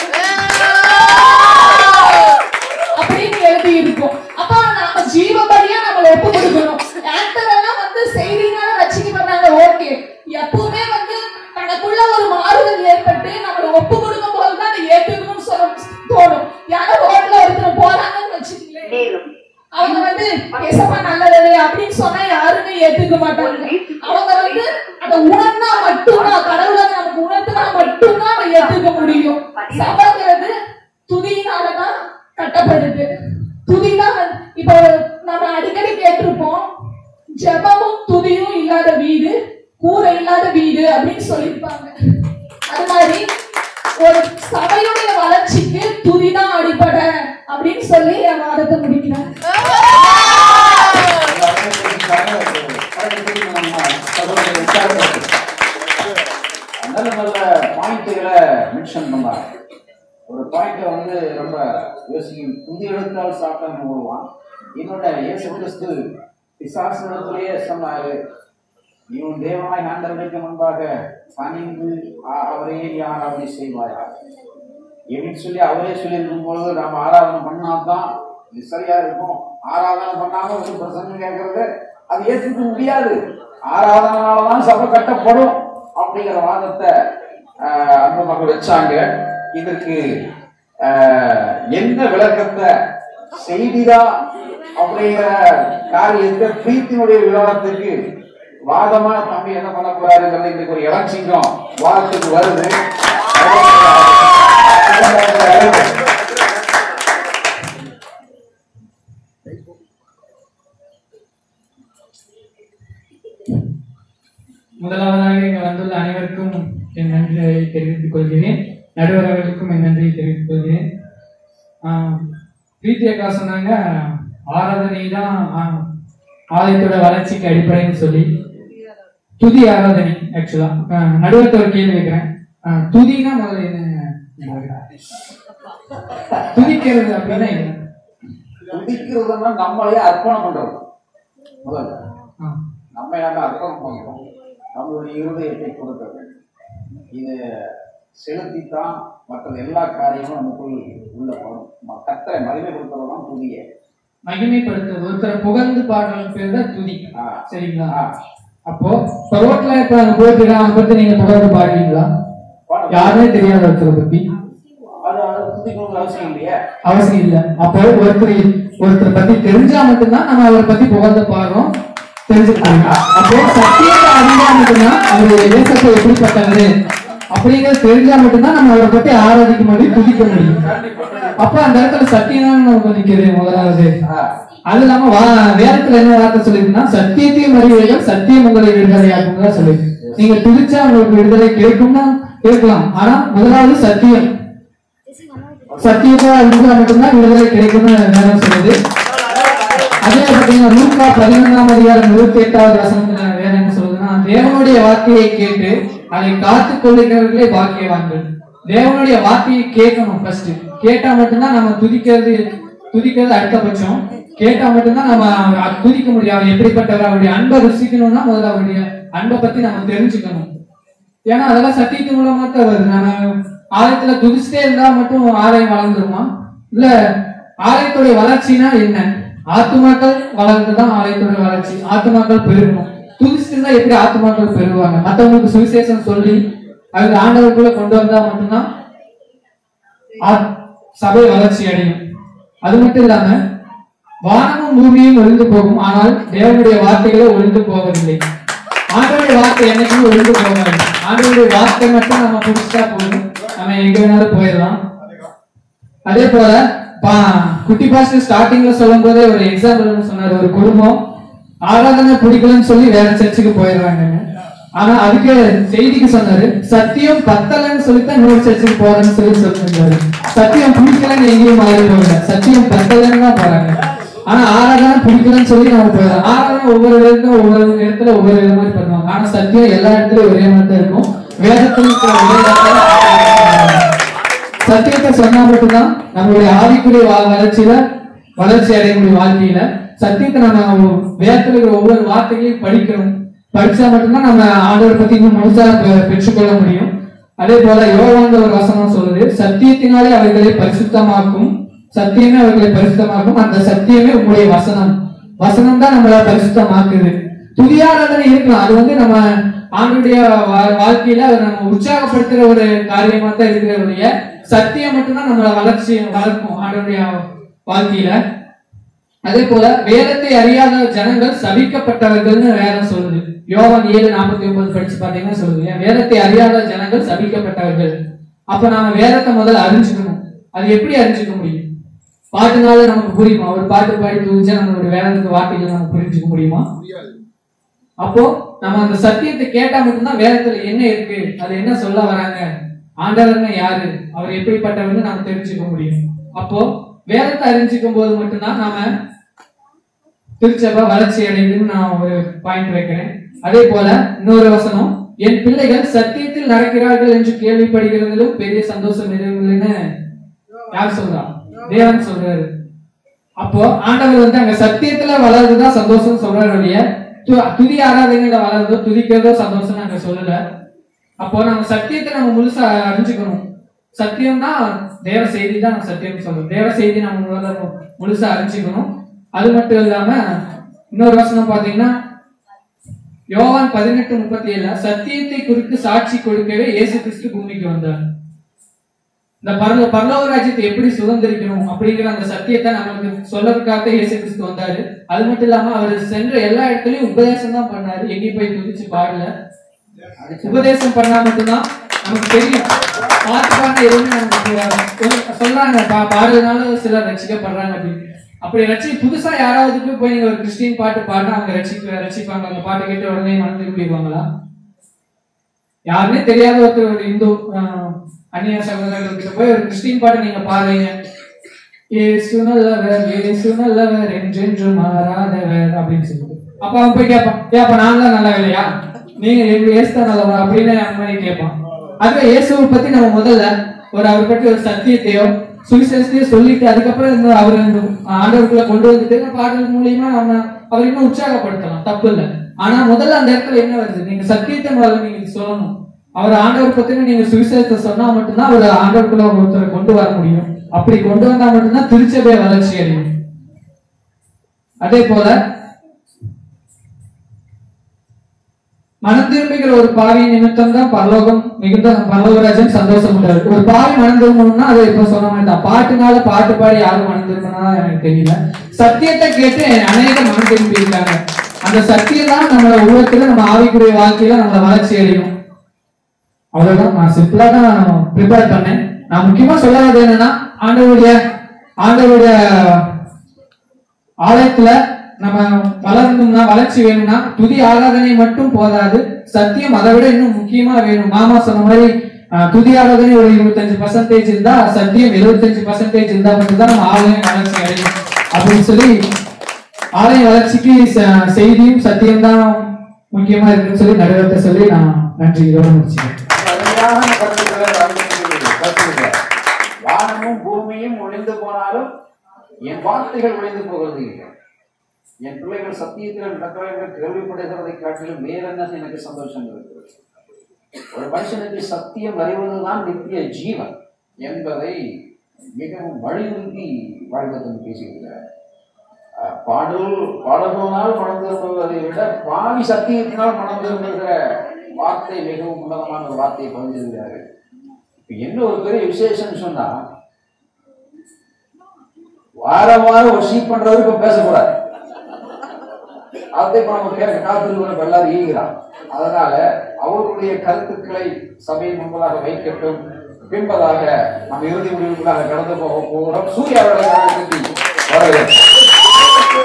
ஆராதனை அப்படின்னு எழுதி இருக்கும் அப்ப நாம ஜீவ பலியா நம்மள ஒப்பு கொடுக்கணும் ஆக்டர் எல்லாம் வந்து செய்தினால ரசிக்கப்படுறாங்க ஓகே எப்பவுமே வந்து தனக்குள்ள ஒரு மாறுதல் ஏற்பட்டு நம்மள ஒப்பு கொடுக்கும் போது தான் அதை ஏத்துக்கணும்னு சொல்ல தோணும் யாரோ ரோட்ல ஒருத்தர் போறாங்கன்னு வச்சுக்கங்களேன் அவங்க வந்து கேசப்பா நல்லது அப்படின்னு சொன்னா யாருமே ஏத்துக்க மாட்டாங்க அவங்க வந்து அதை உணர்ந்தா மட்டும்தான் கடவுளை நமக்கு உணர்த்தினா மட்டும்தான் அதை ஏத்துக்க முடியும் சபைங்கிறது துதியினாலதான் கட்டப்படுது துதிதான் வந்து- இப்போ நம்ம அடிக்கடி கேட்டிருப்போம் ஜெபமும் துதியும் இல்லாத வீடு கூரை இல்லாத வீடு அப்படின்னு சொல்லியிருப்பாங்க அது மாதிரி ஒரு சபையுடைய வளர்ச்சிக்கு துதிதான் அடிப்படை அப்படின்னு சொல்லி என் வாதத்தை முடிக்கிறேன் எல்லாருமே தெரிஞ்சுக்காங்க, கரெக்ட் தெரியும் நம்ம சகோதரர் விசாரிக்கிறது. நல்ல நல்ல பாயிண்ட்டுகளை மென்ஷன் பண்ணாங்க ஒரு பாயிண்ட்டை வந்து ரொம்ப யோசிக்கும் புதிய எழுத்தால் சாத்தான் ஓடுவான் என்னோட இயேசு கிறிஸ்து பிசாசனத்திலேயே சொன்னாரு இவன் தேவனாய் ஆண்டவர்களுக்கு முன்பாக பணிந்து அ- அவரே நீ ஆராதனை செய்வாயா எப்படின்னு சொல்லி அவரே சொல்லியிருக்கும் பொழுது நாம ஆராதனை பண்ணாதான் இது சரியா இருக்கும் ஆராதனை பண்ணாம ஒரு பிரசங்கம் கேட்கறது அது ஏற்றுக்க முடியாது ஆராதனாலதான் சபை கட்டப்படும் அப்படிங்கிற வாதத்தை ஆஹ், அந்த மக்கள் வச்சாங்க இதற்கு ஆஹ், என்ன விளக்கத்தை செய்திதான் அப்படிங்கிற காரியத்தை பிரீத்தினுடைய விவாதத்துக்கு வாதமா தம்பி என்ன பண்ண போறாருங்கிறது இன்னைக்கு ஒரு இளஞ்சிங்கம் வாதத்துக்கு வருது முதலாவதாக இங்கு வந்துள்ள அனைவருக்கும் என் நன்றியை தெரிவித்துக் கொள்கிறேன் நடுவர் அவர்களுக்கும் என் நன்றியை தெரிவித்துக் கொள்கிறேன் ஆஹ் பிரீத்தி அக்கா சொன்னாங்க ஆராதனை தான் ஆஹ், ஆலயத்தோட வளர்ச்சிக்கு அடிப்படைன்னு சொல்லி துதி ஆராதனை ஆக்சுவலா நடுவர்கிட்ட ஒரு கேள்வி வைக்கிறேன் ஆஹ், துதினா முதல்ல என்ன துதிக்கிறது அப்படின்னா என்ன துதிக்கிறதுன்னா நம்மளே அர்ப்பணம் பண்றது முதல்ல ஆஹ், நம்ம நம்ம அர்ப்பணம் பண்றோம் நம்மளுடைய இருதயத்தை கொடுக்கிறது இது செலுத்தித்தான் மற்ற எல்லா காரியமும் நமக்குள் உள்ள வரும் ம- கர்த்தரை மகிமைப்படுத்துறது தான் புதிய மகிமைப்படுத்துவது ஒருத்தரை புகழ்ந்து பாடுறது பேர் தான் துதி ஆ. சரிங்களா ஆ. அப்போ இப்ப ரோட்ல இப்ப அங்க போயிட்டு அவனை பத்தி நீங்க புகழ்ந்து பாடுவீங்களா பாடு. யாருமே தெரியாத ஒருத்தரை பத்தி அது அது துதிக்கணும்னு அவசியம் இல்லையா அவசியம் இல்ல அப்போ ஒருத்தர் ஒருத்தரை பத்தி தெரிஞ்சா மட்டும்தான் நம்ம அவரை பத்தி புகழ்ந்து பாடுறோம் தெரிஞ்சுக்கணும் அப்போ சத்தியத்தை அறிஞ்சா மட்டும்தான் அவருடைய தேசத்தை எப்படிப்பட்டது அப்படிங்கிறது தெரிஞ்சா மட்டும்தான் நம்ம அவரை பத்தி ஆராதிக்க முடியும் துதிக்க முடியும் அப்ப அந்த இடத்துல சத்தியம் தான் நமக்கு நிக்குது முதலாவது ஆ. அது இல்லாம வா- வேதத்துல என்ன வார்த்தை சொல்லிருக்குன்னா சத்தியத்தையும் அறிவீர்கள் சத்தியம் உங்களை விடுதலையாக்கும் தான் சொல்லிருக்கு நீங்க துதிச்சா உங்களுக்கு விடுதலை கிடைக்கும்னா கேட்கலாம் ஆனா முதலாவது சத்தியம் சத்தியத்தை அறிஞ்சா மட்டும்தான் விடுதலை கிடைக்கும்னு வேதம் சொல்லுது அதே பாத்தீங்கன்னா லூக்கா பதினொன்றாம் அதிகாரம் இருபத்தி எட்டாவது வசனத்துல வேதம் என்ன சொல்லுதுன்னா தேவனுடைய வார்த்தையை கேட்டு அதை காத்து கொள்ளுகிறவர்களே பாக்கியவான்கள் தேவனுடைய வார்த்தையை கேட்கணும் ஃபர்ஸ்ட் கேட்டா மட்டும்தான் நம்ம துதிக்கிறது துதிக்கிறது அடுத்தபட்சம் கேட்டா மட்டும்தான் நம்ம அவரை துதிக்க முடியும் அவர் எப்படிப்பட்டவர் அவருடைய அன்பை ருசிக்கணும்னா முதல்ல அவருடைய அன்பை பத்தி நம்ம தெரிஞ்சுக்கணும் ஏன்னா அதெல்லாம் சத்தியத்து மூலமா தான் வருது நம்ம ஆலயத்துல துதிச்சுட்டே இருந்தா மட்டும் ஆலயம் வளர்ந்துருமா இல்ல ஆலயத்துடைய வளர்ச்சினா என்ன ஆத்துமாக்கள் வளர்ந்துதான் ஆலயத்தோட வளர்ச்சி ஆத்துமாக்கள் பெருகணும் துதிச்சுட்டு இருந்தா எப்படி ஆத்துமாக்கள் பெருகுவாங்க மத்தவங்களுக்கு சுவிசேஷம் சொல்லி அதுக்கு ஆண்டவருக்குள்ள கொண்டு வந்தா மட்டும்தான் ஆ- சபை வளர்ச்சி அடையும் அது மட்டும் இல்லாம வானமும் பூமியும் ஒழிந்து போகும் ஆனால் தேவனுடைய வார்த்தைகளே ஒழிந்து போவதில்லை ஆண்டவருடைய வார்த்தை என்னைக்குமே ஒழிந்து போகாது ஆண்டவருடைய வார்த்தை மட்டும் நம்ம புடிச்சா போதும் நம்ம எங்க வேணாலும் போயிடலாம் அதே போல பா- குட்டி பாஸ்டர் ஸ்டார்டிங்ல சொல்லும் போதே ஒரு எக்ஸாம்பிள் சொன்னாரு ஒரு குடும்பம் ஆராதனை பிடிக்கலன்னு சொல்லி வேற சர்ச்சுக்கு போயிடுறாங்க ஆனா அதுக்கு செய்திக்கு சொன்னாரு சத்தியம் பத்தலன்னு சொல்லித்தான் இன்னொரு சர்ச்சுக்கு போறேன்னு சொல்லி சொல்லிருந்தாரு சத்தியம் பிடிக்கலன்னு எங்கேயும் மாறி போகல சத்தியம் பத்தலன்னு தான் போறாங்க ஆனா ஆராதனை பிடிக்கலன்னு சொல்லி நம்ம போயிடலாம் ஆராதனை ஒவ்வொரு இடத்துல ஒவ்வொரு இடத்துல ஒவ்வொரு வித மாதிரி பண்ணுவாங்க ஆனா சத்தியம் எல்லா இடத்துலயும் ஒரே மாதிரி தான் இருக்கும் வேதத்துல இருக்கிற ஒரே வார்த்தை சத்தியத்தை சொன்னா மட்டும்தான் நம்மளுடைய ஆவிக்குரிய வா- வளர்ச்சியில வளர்ச்சி அடையக்கூடிய வாழ்க்கையில சத்தியத்தை நம்ம வேதத்துல இருக்கிற ஒவ்வொரு வார்த்தைகளையும் படிக்கணும் படிச்சா மட்டும்தான் நம்ம ஆண்டவரை பத்தி இன்னும் முழுசா பெ- பெற்றுக்கொள்ள முடியும் அதே போல யோகாந்த ஒரு வசனம் சொல்லுது சத்தியத்தினாலே அவர்களை பரிசுத்தமாக்கும் சத்தியமே அவர்களை பரிசுத்தமாக்கும் அந்த சத்தியமே உங்களுடைய வசனம் வசனம் தான் நம்மள பரிசுத்தமாக்குது துதியாராதனை இருக்கலாம் அது வந்து நம்ம ஆண்டுடைய வாழ்க்கையில அது நம்ம உற்சாகப்படுத்துற ஒரு காரியமா தான் இருக்கிற சத்தியம் மட்டும்தான் நம்மள வளர்ச்சி வளர்க்கும் ஆண்டுடைய வாழ்க்கையில அதே போல வேதத்தை அறியாத ஜனங்கள் சபிக்கப்பட்டவர்கள்னு வேதம் சொல்லுது யோவான் ஏழு நாற்பத்தி ஒன்பது படிச்சு பாத்தீங்கன்னா சொல்லுது ஏன் வேதத்தை அறியாத ஜனங்கள் சபிக்கப்பட்டவர்கள் அப்ப நாம வேதத்தை முதல்ல அறிஞ்சுக்கணும் அது எப்படி அறிஞ்சுக்க முடியும் பாட்டுனால நமக்கு புரியுமா ஒரு பாட்டு பாடி தூஞ்சா நம்மளுடைய வேதத்துக்கு வார்த்தைகள் நம்ம புரிஞ்சுக்க முடியுமா அப்போ நம்ம அந்த சத்தியத்தை கேட்டா மட்டும்தான் வேதத்துல என்ன இருக்கு அது என்ன சொல்ல வராங்க ஆண்டவர்னா யாரு அவர் எப்படிப்பட்டவர்னு நம்ம தெரிஞ்சுக்க முடியும் அப்போ வேதத்தை அறிஞ்சுக்கும் போது மட்டும்தான் நாம திருச்சபை வளர்ச்சி அடையுதுன்னு நான் ஒரு பாயிண்ட் வைக்கிறேன் அதே போல இன்னொரு வசனம் என் பிள்ளைகள் சத்தியத்தில் நடக்கிறார்கள் என்று கேள்விப்படுகிறதிலும் பெரிய சந்தோஷம் எதுவுமில்லைன்னு யார் சொல்றா தேவன் சொல்றாரு அப்போ ஆண்டவர் வந்து அங்க சத்தியத்துல வளருதுதான் சந்தோஷம் சொல்றாரு ஒழிய து- துதி ஆராதனையில வளருதோ துதிக்கிறதோ சந்தோஷம் அங்க சொல்லல அப்போ நம்ம சத்தியத்தை நம்ம முழுசா அறிஞ்சுக்கணும் சத்தியம்னா தேவ செய்தி தான் சத்தியம் சொல்லணும் தேவ செய்தி நம்ம முதல்ல மு- முழுசா அறிஞ்சுக்கணும் அது மட்டும் இல்லாம இன்னொரு வசனம் பாத்தீங்கன்னா யோவான் பதினெட்டு முப்பத்தி ஏழுல சத்தியத்தை குறித்து சாட்சி கொடுக்கவே இயேசு கிறிஸ்து பூமிக்கு வந்தார் இந்த பரல பரலோக ராஜ்யத்தை எப்படி சுதந்திரிக்கணும் அப்படிங்கிற அந்த சத்தியத்தை நமக்கு சொல்லறதுக்காக இயேசு கிறிஸ்து வந்தாரு அது மட்டும் இல்லாம அவர் சென்ற எல்லா இடத்துலயும் உபதேசம் தான் பண்ணாரு எங்கேயும் போய் துதிச்சு பாடல உபதேசம் பண்ணா மட்டும்தான் நமக்கு தெரியும் பாட்டு பாடின எதுவுமே நமக்கு ஒரு- சொல்றாங்க பா- பாடுறதுனால சிலர் ரசிக்கப்படுறாங்க அப்படின்னு அப்படி ரசி புதுசா யாராவது போய் போய் நீங்க ஒரு கிறிஸ்டின் பாட்டு பாடினா அவங்க ரசிக்க ரசிப்பாங்க அந்த பாட்டு கேட்ட உடனே மனம் திரும்பிடுவாங்களா யாருமே தெரியாத ஒருத்தர் ஒரு இந்து ஆஹ், அந்நிய சகோதரர்கள் கிட்ட போய் ஒரு கிறிஸ்டின் பாட்டு நீங்க பாடுறீங்க ஏசு நல்லவர் ஏசு நல்லவர் என்றென்று மாறாதவர் அப்படின்னு சொல்லிட்டு அப்ப அவன் போய் கேட்பான் ஏன் அப்ப நான் தான் நல்ல இல்லையா நீங்க எங்க ஏசு தான் நல்லவர் அப்படின்னு அந்த மாதிரி கேட்பான் அதுவே இயேசுவை பத்தி நம்ம முதல்ல ஒரு அவர் பற்றி ஒரு சத்தியத்தையோ சுவிசேஷத்தையோ சொல்லிட்டு அதுக்கப்புறம் இந்த அவர் இந்த ஆண்டவருக்குள்ள கொண்டு வந்துட்டு இந்த பாடல் மூலியமா நம்ம அவர் இன்னும் உற்சாகப்படுத்தலாம் தப்பு இல்லை ஆனா முதல்ல அந்த இடத்துல என்ன வருது நீங்க சத்தியத்தை முதல்ல நீங்க சொல்லணும் அவர் ஆண்டவர் பத்தின நீங்க சுவிசேஷத்தை சொன்னா மட்டும்தான் அவர் ஆண்டவருக்குள்ள ஒருத்தரை கொண்டு வர முடியும் அப்படி கொண்டு வந்தா மட்டும்தான் திருச்சபை வளர்ச்சி அடையும் அதே போல மனம் திரும்புகிற ஒரு பாவி நிமித்தம் தான் பரலோகம் மிகுந்த பரலோகராஜன் சந்தோஷம் உண்டாரு ஒரு பாவி மனம் திரும்பணும்னா அதை இப்ப சொன்ன மாதிரி தான் பாட்டுனால பாட்டு பாடி யாரும் மனம் திரும்பினா எனக்கு தெரியல சத்தியத்தை கேட்டு அநேக மனம் திரும்பி இருக்காங்க அந்த சத்தியம் தான் நம்மளோட உலகத்துல நம்ம ஆவிக்குரிய வாழ்க்கையில நம்மள வளர்ச்சி அடையும் அவ்வளவுதான் நான் சிம்பிளா தான் ப்ரிப்பேர் பண்ணேன் நான் முக்கியமா சொல்லாதது என்னன்னா ஆண்டவருடைய ஆண்டவருடைய ஆலயத்துல நம்ம வளரணும்னா வளர்ச்சி வேணும்னா துதி ஆராதனை மட்டும் போதாது சத்தியம் அதை விட இன்னும் முக்கியமா வேணும் மாமா சொன்ன மாதிரி அஹ், துதி ஆராதனை ஒரு இருபத்தஞ்சு பர்சன்டேஜ் இருந்தா சத்தியம் எழுபத்தஞ்சு பர்சன்டேஜ் இருந்தா மட்டும்தான் நம்ம ஆலயம் வளர்ச்சி அடையும் அப்படின்னு சொல்லி ஆலய வளர்ச்சிக்கு ச- செய்தியும் சத்தியம் தான் முக்கியமா இருக்குன்னு சொல்லி நடுவத்தை சொல்லி நான் நன்றி இதோட முடிச்சுக்கிறேன் அருமையான கருத்துக்களை வழங்கியிருக்கிறீர்கள். கருத்துக்கள். வானமும் பூமியும் ஒளிந்து போனாலும் என் வார்த்தைகள் ஒளிந்து போகிறது இல்லை என் பிள்ளைகள் சத்தியத்தில் நடக்கிறார்கள் கேள்விப்படுகிறதை காட்டிலும் வேற என்ன எனக்கு சந்தோஷம் இருக்கிறது ஒரு மனுஷனுக்கு சத்தியம் அறிவதுதான் நித்திய ஜீவன் என்பதை மிகவும் வலியுறுத்தி வாழ்வதற்கு பேசுகிறார் அஹ், பாடல் பாடல்களால் மனம் திரும்புவதை விட பாவி சத்தியத்தினால் மனம் திரும்புகிற வார்த்தை மிகவும் உன்னதமான ஒரு வார்த்தையை பதிஞ்சிருக்கிறாரு இப்ப என்ன ஒரு பெரிய விசேஷம்னு சொன்னா வாரம் வாரம் ஒரு ஷீட் பண்றவரு இப்ப பேசக்கூடாது அதை இப்ப நம்ம கேட்க காத்திருக்கிற எல்லாரும் ஈகிறான் அதனால அவருடைய கருத்துக்களை சபையின் முன்பதாக வைக்கட்டும் பின்பதாக நம்ம இறுதி முடிவுகளாக கடந்து போக போகிறோம் சூர்யா அவர்களை கருத்தி வரவேற்கிறோம்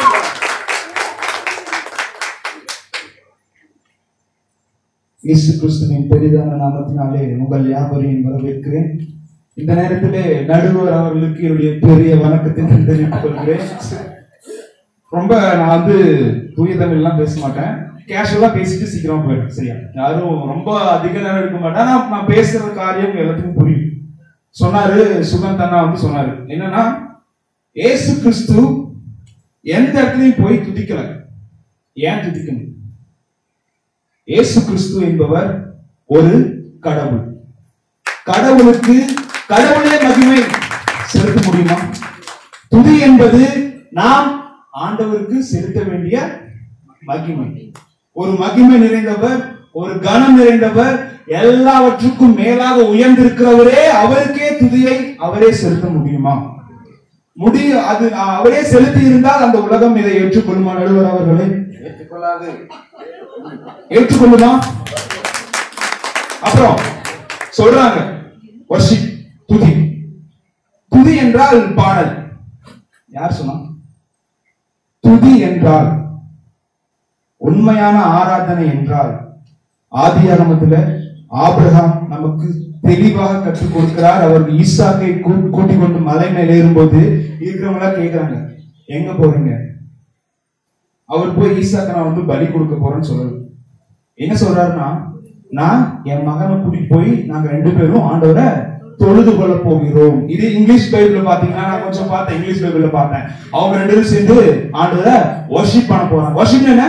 இயேசு கிறிஸ்துவின் பெரிதான நாமத்தினாலே உங்கள் யாவரையும் வரவேற்கிறேன் இந்த நேரத்திலே நடுவர் அவர்களுக்கு என்னுடைய பெரிய வணக்கத்தை நான் தெரிவித்துக் கொள்கிறேன் ரொம்ப நான் வந்து தூய தமிழ்லாம் பேச மாட்டேன் கேஷுவலா பேசிட்டு சீக்கிரமா போயிடும் சரியா யாரும் ரொம்ப அதிக நேரம் எடுக்க மாட்டேன் ஆனா நான் பேசுற காரியம் எல்லாத்துக்கும் புரியும் சொன்னாரு சுகந்த் அண்ணா வந்து சொன்னாரு என்னன்னா இயேசு கிறிஸ்து எந்த இடத்துலயும் போய் துதிக்கல ஏன் துதிக்கணும் இயேசு கிறிஸ்து என்பவர் ஒரு கடவுள் கடவுளுக்கு கடவுளே மகிமை செலுத்த முடியுமா துதி என்பது நாம் ஆண்டவருக்கு செலுத்த வேண்டிய மகிமை ஒரு மகிமை நிறைந்தவர் ஒரு கனம் நிறைந்தவர் எல்லாவற்றுக்கும் மேலாக உயர்ந்திருக்கிறவரே அவருக்கே துதியை அவரே செலுத்த முடியுமா முடியும் அது அவரே செலுத்தி இருந்தால் அந்த உலகம் இதை ஏற்றுக்கொள்ளுமா நடுவர் அவர்களே ஏற்றுக்கொள்ளாது ஏற்றுக்கொள்ளுமா அப்புறம் சொல்றாங்க worship துதி துதி என்றால் பாடல் யார் சொன்னா துதி என்றால் உண்மையான ஆராதனை என்றால் ஆதியாகமத்துல ஆபிரகாம் நமக்கு தெளிவாக கற்றுக் கொடுக்கிறார் அவர் ஈசாக்கை கூ- கூட்டிக் கொண்டு மலை மேல ஏறும்போது இருக்கிறவங்க எல்லாம் கேக்குறாங்க எங்க போறீங்க அவர் போய் ஈசாக்க நான் வந்து பலி கொடுக்க போறேன்னு சொல்லல என்ன சொல்றாருன்னா நான் என் மகனை கூட்டிட்டு போய் நாங்க ரெண்டு பேரும் ஆண்டவரை தொழுது கொள்ள போகிறோம் இது இங்கிலீஷ் பைபிள்ல பாத்தீங்கன்னா நான் கொஞ்சம் பார்த்தேன் இங்கிலீஷ் பைபிள்ல பார்த்தேன் அவங்க ரெண்டு பேரும் சேர்ந்து ஆண்டவரை worship பண்ண போறாங்க worship என்ன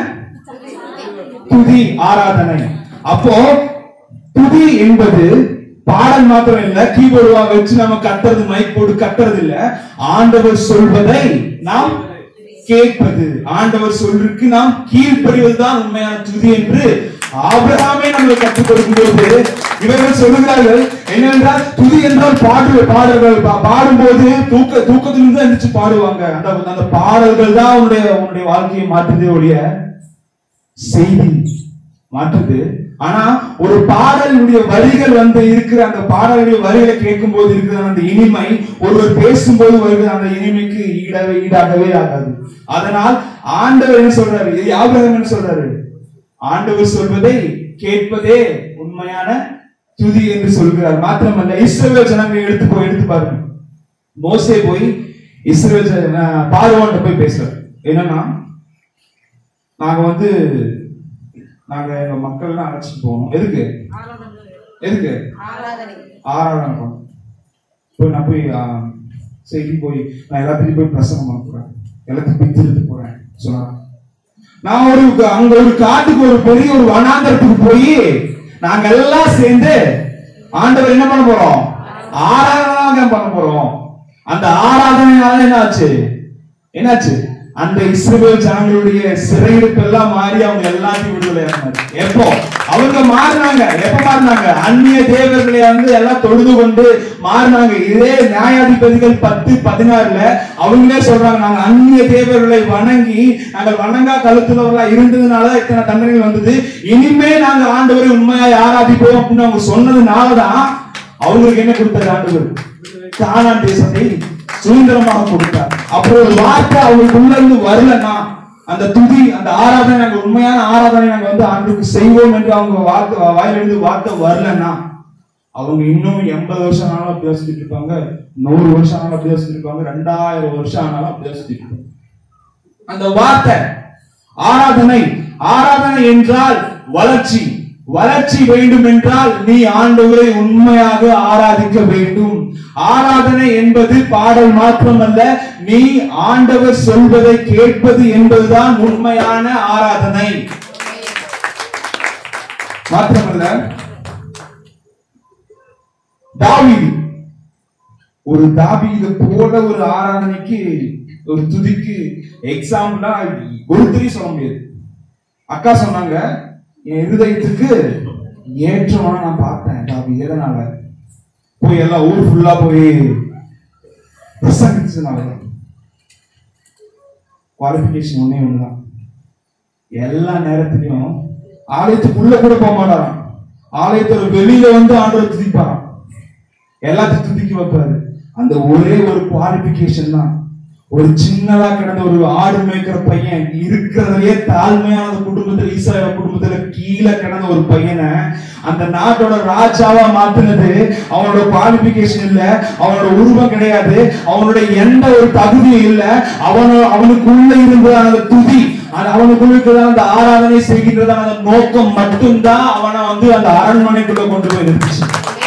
துதி ஆராதனை அப்போ துதி என்பது பாடல் மாத்திரம் இல்ல கீபோர்டுவா வச்சு நம்ம கத்துறது மைக் போட்டு கத்துறது இல்ல ஆண்டவர் சொல்வதை நாம் கேட்பது ஆண்டவர் சொல்றதுக்கு நாம் கீழ்ப்படிவதுதான் உண்மையான துதி என்று ஆபிரகாமே நம்மளுக்கு கற்றுக் கொடுக்கும்போது இவர்கள் சொல்லுகிறார்கள் என்னவென்றால் துதி என்றால் பாடு பாடல்கள் பா- பாடும்போது தூக்க தூக்கத்திலிருந்து எந்திரிச்சு பாடுவாங்க அந்த அந்த பாடல்கள் தான் உன்னுடைய உன்னுடைய வாழ்க்கையை மாற்றுதே ஒழிய செய்தி மாற்றுது ஆனா ஒரு பாடலுடைய வரிகள் வந்து இருக்கிற அந்த பாடலுடைய வரிகளை கேட்கும் போது இருக்கிற அந்த இனிமை ஒருவர் பேசும்போது வருகிற அந்த இனிமைக்கு ஈடவே ஈடாகவே ஆகாது அதனால் ஆண்டவர் என்ன சொல்றாரு இது ஆபிரகாம் என்ன சொல்றாரு ஆண்டவர் சொல்வதை கேட்பதே உண்மையான துதி என்று சொல்கிறார் மாத்திரமல்ல இஸ்ரவேல் ஜனங்களை எடுத்து போய் எடுத்து பாருங்க மோசே போய் இஸ்ரவேல் ஜன- பார்வோன்ட்ட போய் பேசுறாரு என்னன்னா நாங்க வந்து நாங்க எங்க மக்கள்லாம் அழைச்சிட்டு போகணும் எதுக்கு எதுக்கு ஆராதனை பண்ணணும் போய் நான் போய் ஆ, செய்தி போய் நான் எல்லாத்தையும் போய் பிரசங்கம் பண்ண போறேன் எல்லாத்தையும் போய் திருத்து போறேன் சொன்னாங்க நான் ஒரு அங்க ஒரு காட்டுக்கு ஒரு பெரிய ஒரு வனாந்தரத்துக்கு போய் நாங்க எல்லாம் சேர்ந்து ஆண்டவர் என்ன பண்ண போறோம் ஆராதனை பண்ண போறோம் அந்த ஆராதனையால என்ன ஆச்சு என்னாச்சு அந்த இஸ்ரவேல் ஜனங்களுடைய சிறையிருப்பு எல்லாம் மாறி அவங்க எல்லாத்தையும் விடுதலை ஆனாங்க எப்போ அவங்க மாறினாங்க எப்ப மாறினாங்க அந்நிய தேவர்களை வந்து எல்லாம் தொழுது கொண்டு மாறினாங்க இதே நியாயாதிபதிகள் பத்து பதினாறுல அவங்களே சொல்றாங்க நாங்க அந்நிய தேவர்களை வணங்கி நாங்கள் வணங்கா கழுத்துலவர்களா இருந்ததுனால இத்தனை தண்டனைகள் வந்தது இனிமே நாங்க ஆண்டவரை உண்மையா ஆராதிப்போம் அப்படின்னு அவங்க சொன்னதுனாலதான் அவங்களுக்கு என்ன கொடுத்தாரு ஆண்டவர் கானான் தேசத்தை சுதந்திரமாக கொடுத்தார் அப்புறம் ஒரு வார்த்தை அவங்களுக்குள்ள இருந்து வரலன்னா அந்த துதி அந்த ஆராதனை நாங்க உண்மையான ஆராதனை நாங்க வந்து ஆண்டுக்கு செய்வோம் என்று அவங்க வார்த்தை வாயிலிருந்து வார்த்தை வரலன்னா அவங்க இன்னும் எண்பது வருஷம் ஆனாலும் அப்படி யோசிச்சுட்டு இருப்பாங்க நூறு வருஷம் ஆனாலும் அப்படி யோசிச்சுட்டு இருப்பாங்க ரெண்டாயிரம் வருஷம் ஆனாலும் அப்படி யோசிச்சுட்டு இருப்பாங்க அந்த வார்த்தை ஆராதனை ஆராதனை என்றால் வளர்ச்சி வளர்ச்சி வேண்டும் என்றால் நீ ஆண்டவரை உண்மையாக ஆராதிக்க வேண்டும் ஆராதனை என்பது பாடல் மாத்திரமல்ல நீ ஆண்டவர் சொல்வதை கேட்பது என்பதுதான் உண்மையான ஆராதனை மாத்திரமல்ல தாவீது ஒரு தாவீது போல ஒரு ஆராதனைக்கு ஒரு துதிக்கு எக்ஸாம்பிளா ஒருத்தரையும் சொல்ல முடியாது அக்கா சொன்னாங்க என் இருதயத்துக்கு ஏற்றமான நான் பார்த்தேன் தாவி எதனால போய் எல்லாம் ஊர் ஃபுல்லா போய் பிரசங்கிச்சதுனால குவாலிபிகேஷன் ஒன்னே ஒண்ணுதான் எல்லா நேரத்திலையும் ஆலயத்துக்குள்ள கூட போக மாட்டாராம் ஆலயத்தோட வெளியில வந்து ஆண்டவர் துதிப்பாராம் எல்லாத்தையும் துதிக்க வைப்பாரு அந்த ஒரே ஒரு குவாலிபிகேஷன் தான் ஒரு சின்னதா கிடந்த ஒரு ஆடு மேய்க்கிற பையன் இருக்கிறதுலயே தாழ்மையான குடும்பத்துல இஸ்ராயல் குடும்பத்துல கீழே கிடந்த ஒரு பையனை அந்த நாட்டோட ராஜாவா மாத்துனது அவனோட குவாலிபிகேஷன் இல்ல அவனோட உருவம் கிடையாது அவனோட எந்த ஒரு தகுதியும் இல்ல அவனோ அவனுக்குள்ள இருந்த அந்த துதி அது அவனுக்குள்ள இருக்கிற அந்த ஆராதனை செய்கின்றதான அந்த நோக்கம் மட்டும்தான் அவனை வந்து அந்த அரண்மனைக்குள்ள கொண்டு போய் நிறுத்துச்சு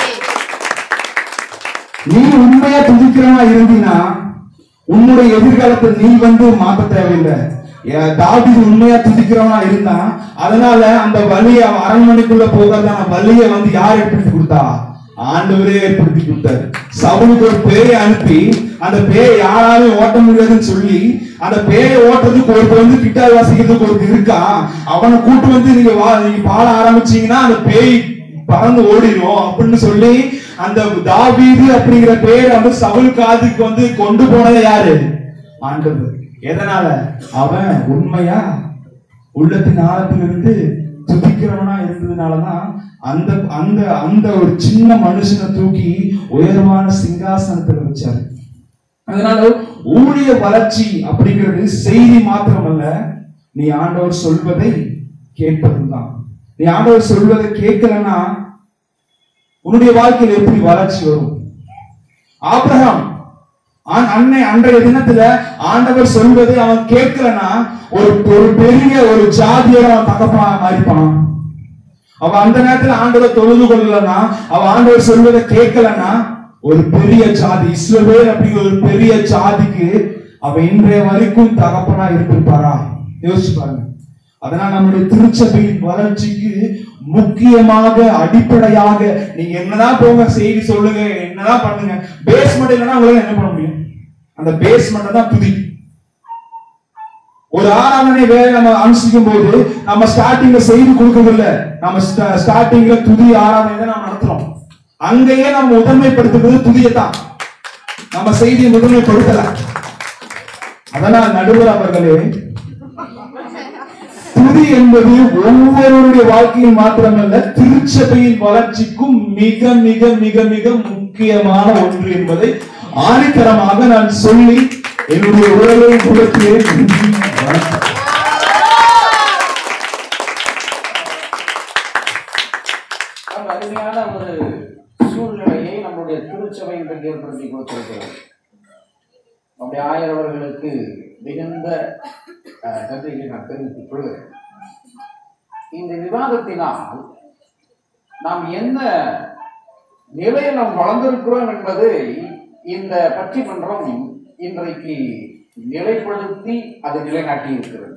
நீ உண்மையா துதிக்கிறவனா இருந்தீனா உன்னுடைய எதிர்காலத்தை நீ வந்து மாத்த தேவையில்லை ஏ- தாவீது உண்மையா துதிக்கிறவனா இருந்தா அதனால அந்த வழியை அவன் அரண்மனைக்குள்ள போகிறதான வழியை வந்து யார் ஏற்படுத்தி கொடுத்தா ஆண்டவரே ஏற்படுத்தி கொடுத்தாரு சவுலுக்கு ஒரு பேயை அனுப்பி அந்த பேயை யாராலும் ஓட்ட முடியாதுன்னு சொல்லி அந்த பேயை ஓட்டுறதுக்கு ஒருத்தர் வந்து கிட்டார் வாசிக்கிறதுக்கு ஒருத்தர் இருக்கான் அவனை கூட்டு வந்து நீங்க வா நீங்க பாட ஆரம்பிச்சீங்கன்னா அந்த பேய் பறந்து ஓடிடும் அப்படின்னு சொல்லி அந்த தாவீது அப்படிங்கிற பேர் வந்து சவுல் காதுக்கு வந்து கொண்டு போனது யாரு ஆண்டவர் எதனால அவன் உண்மையா உள்ளத்தின் ஆழத்திலிருந்து துதிக்கிறவனா இருந்ததுனாலதான் அந்த அந்த அந்த ஒரு சின்ன மனுஷனை தூக்கி உயர்வான சிங்காசனத்துல வச்சாரு அதனால ஊழிய வளர்ச்சி அப்படிங்கிறது செய்தி மாத்திரமல்ல நீ ஆண்டவர் சொல்வதை கேட்பதுதான் நீ ஆண்டவர் சொல்வதை கேட்கலன்னா உன்னுடைய வாழ்க்கையில் எப்படி வளர்ச்சி வரும் ஆபிரகாம் ஆண்- அன்னை அன்றைய தினத்துல ஆண்டவர் சொல்வதை அவன் கேட்கலன்னா ஒரு ஒரு பெரிய ஒரு ஜாதியோட அவன் தகப்பனா மாறிப்பான் அவன் அந்த நேரத்துல ஆண்டவர் தொழுது கொள்ளலன்னா அவன் ஆண்டவர் சொல்வதை கேட்கலன்னா ஒரு பெரிய ஜாதி இஸ்ரவேல் அப்படிங்கிற ஒரு பெரிய ஜாதிக்கு அவன் இன்றைய வரைக்கும் தகப்பனா இருந்திருப்பாரா யோசிச்சு பாருங்க அதனால நம்முடைய திருச்சபையின் வளர்ச்சிக்கு முக்கியமாக அடிப்படையாக நீங்க என்னதான் போங்க செய்தி சொல்லுங்க என்னதான் பண்ணுங்க பேஸ்மெண்ட் இல்லைன்னா உங்களால என்ன பண்ண முடியும் அந்த பேஸ்மெண்ட் தான் துதி ஒரு ஆராதனை வேலை நம்ம அனுஷ்டிக்கும் போது நம்ம ஸ்டார்டிங்ல செய்து கொடுக்கறதில்ல நம்ம ஸ்டார்டிங்ல துதி ஆராதனை தான் நம்ம நடத்துறோம் அங்கேயே நம்ம முதன்மைப்படுத்துறது துதியை தான் நம்ம செய்தியை முதன்மைப்படுத்தல அதனால் நடுவர் அவர்களே துதி என்பது ஒவ்வொருவருடைய வாழ்க்கையில் மாத்திரமல்ல திருச்சபையின் வளர்ச்சிக்கும் மிக மிக மிக மிக முக்கியமான ஒன்று என்பதை ஆணித்தரமாக நான் சொல்லி என்னுடைய உறவை கொடுக்கிறேன் நன்றி, வணக்கம். ரொம்ப அருமையான ஒரு சூழ்நிலையை நம்முடைய திருச்சபை இன்றைக்கு ஏற்படுத்தி கொடுத்திருக்கிறது நம்முடைய ஆயரவர்களுக்கு மிகுந்த அஹ், நன்றியை நான் தெரிவித்துக் கொள்கிறேன் இந்த விவாதத்தினால் நாம் என்ன நிலையில் நாம் வளர்ந்திருக்கிறோம் என்பதை இந்த பட்டிமன்றம் இன்றைக்கு நிலைப்படுத்தி அதை நிலைநாட்டி இருக்கிறது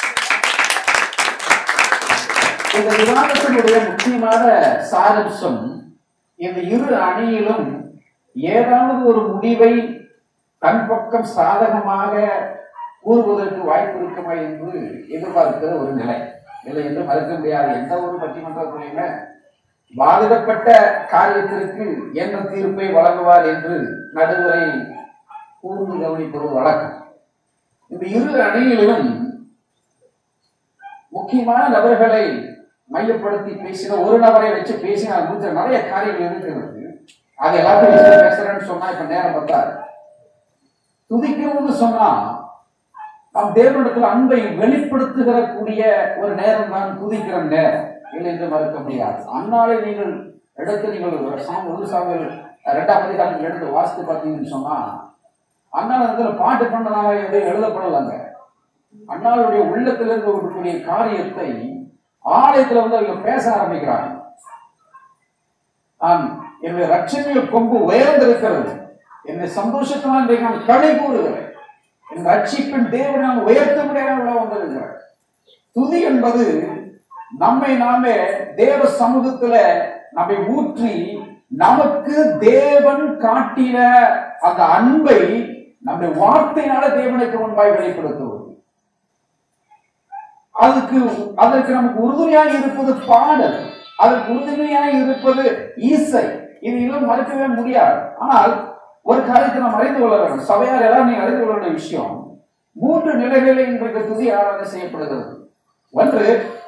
இந்த விவாதத்தினுடைய முக்கியமான சாரம்சம் இந்த இரு அணியிலும் ஏதாவது ஒரு முடிவை தன் பக்கம் சாதகமாக கூறுவதற்கு வாய்ப்பு இருக்குமா என்று எதிர்பார்க்கிற ஒரு நிலை இல்லை என்று மறுக்க முடியாது எந்த ஒரு பட்டிமன்றத்திலுமே வாதிடப்பட்ட காரியத்திற்கு என்ன தீர்ப்பை வழங்குவார் என்று நடுவரை கூர்ந்து கவனிப்பது வழக்கம் இந்த இரு அணியிலும் முக்கியமான நபர்களை மையப்படுத்தி பேசின ஒரு நபரை வச்சு பேசினால் குறித்த நிறைய காரியங்கள் இருக்கிறது அது எல்லாத்தையும் வச்சு பேசுறேன்னு சொன்னா இப்ப நேரம் பத்தாது துதிக்கணும்னு சொன்னா நம் தேவனிடத்தில் அன்பை வெளிப்படுத்துகிற கூடிய ஒரு நேரம் தான் துதிக்கிற நேரம் இல்லை என்று மறுக்க முடியாது அந்நாளை நீங்கள் எடுத்து நீங்கள் சாமி ஒரு சாமிகள் ரெண்டாம் அதிகாரத்தில் எடுத்து வாசித்து பார்த்தீங்கன்னு சொன்னா அண்ணாள் இடத்துல பாட்டு பண்ணதாக எதுவும் எழுதப்படலைங்க அண்ணாளுடைய உள்ளத்தில் இருந்து வரக்கூடிய காரியத்தை ஆலயத்துல வந்து அவங்க பேச ஆரம்பிக்கிறாங்க நான் என்னுடைய ரட்சணிய கொம்பு உயர்ந்திருக்கிறது என்னை சந்தோஷத்தினால் இன்றைக்கு நான் களி கூறுகிறேன் என் ரட்சிப்பின் தேவனை நான் உயர்த்த முடியாத வந்திருக்கிறேன் துதி என்பது நம்மை நாமே தேவ சமூகத்துல நம்மை ஊற்றி நமக்கு தேவன் காட்டின அந்த அன்பை நம்முடைய வார்த்தையினால தேவனுக்கு முன்பாய் வெளிப்படுத்துவது அதுக்கு அதற்கு நமக்கு உறுதுணையாக இருப்பது பாடல் அதற்கு உறுதுணையாக இருப்பது இசை இது எல்லாம் மறுக்கவே முடியாது ஆனால் ஒரு காரியத்தை நாம் அறிந்து கொள்ள வேண்டும் சபையார் எல்லாம் நீங்க அறிந்து கொள்ள வேண்டிய விஷயம் மூன்று நிலைகளில் இன்றைக்கு துதி ஆராதனை செய்யப்படுகிறது ஒன்று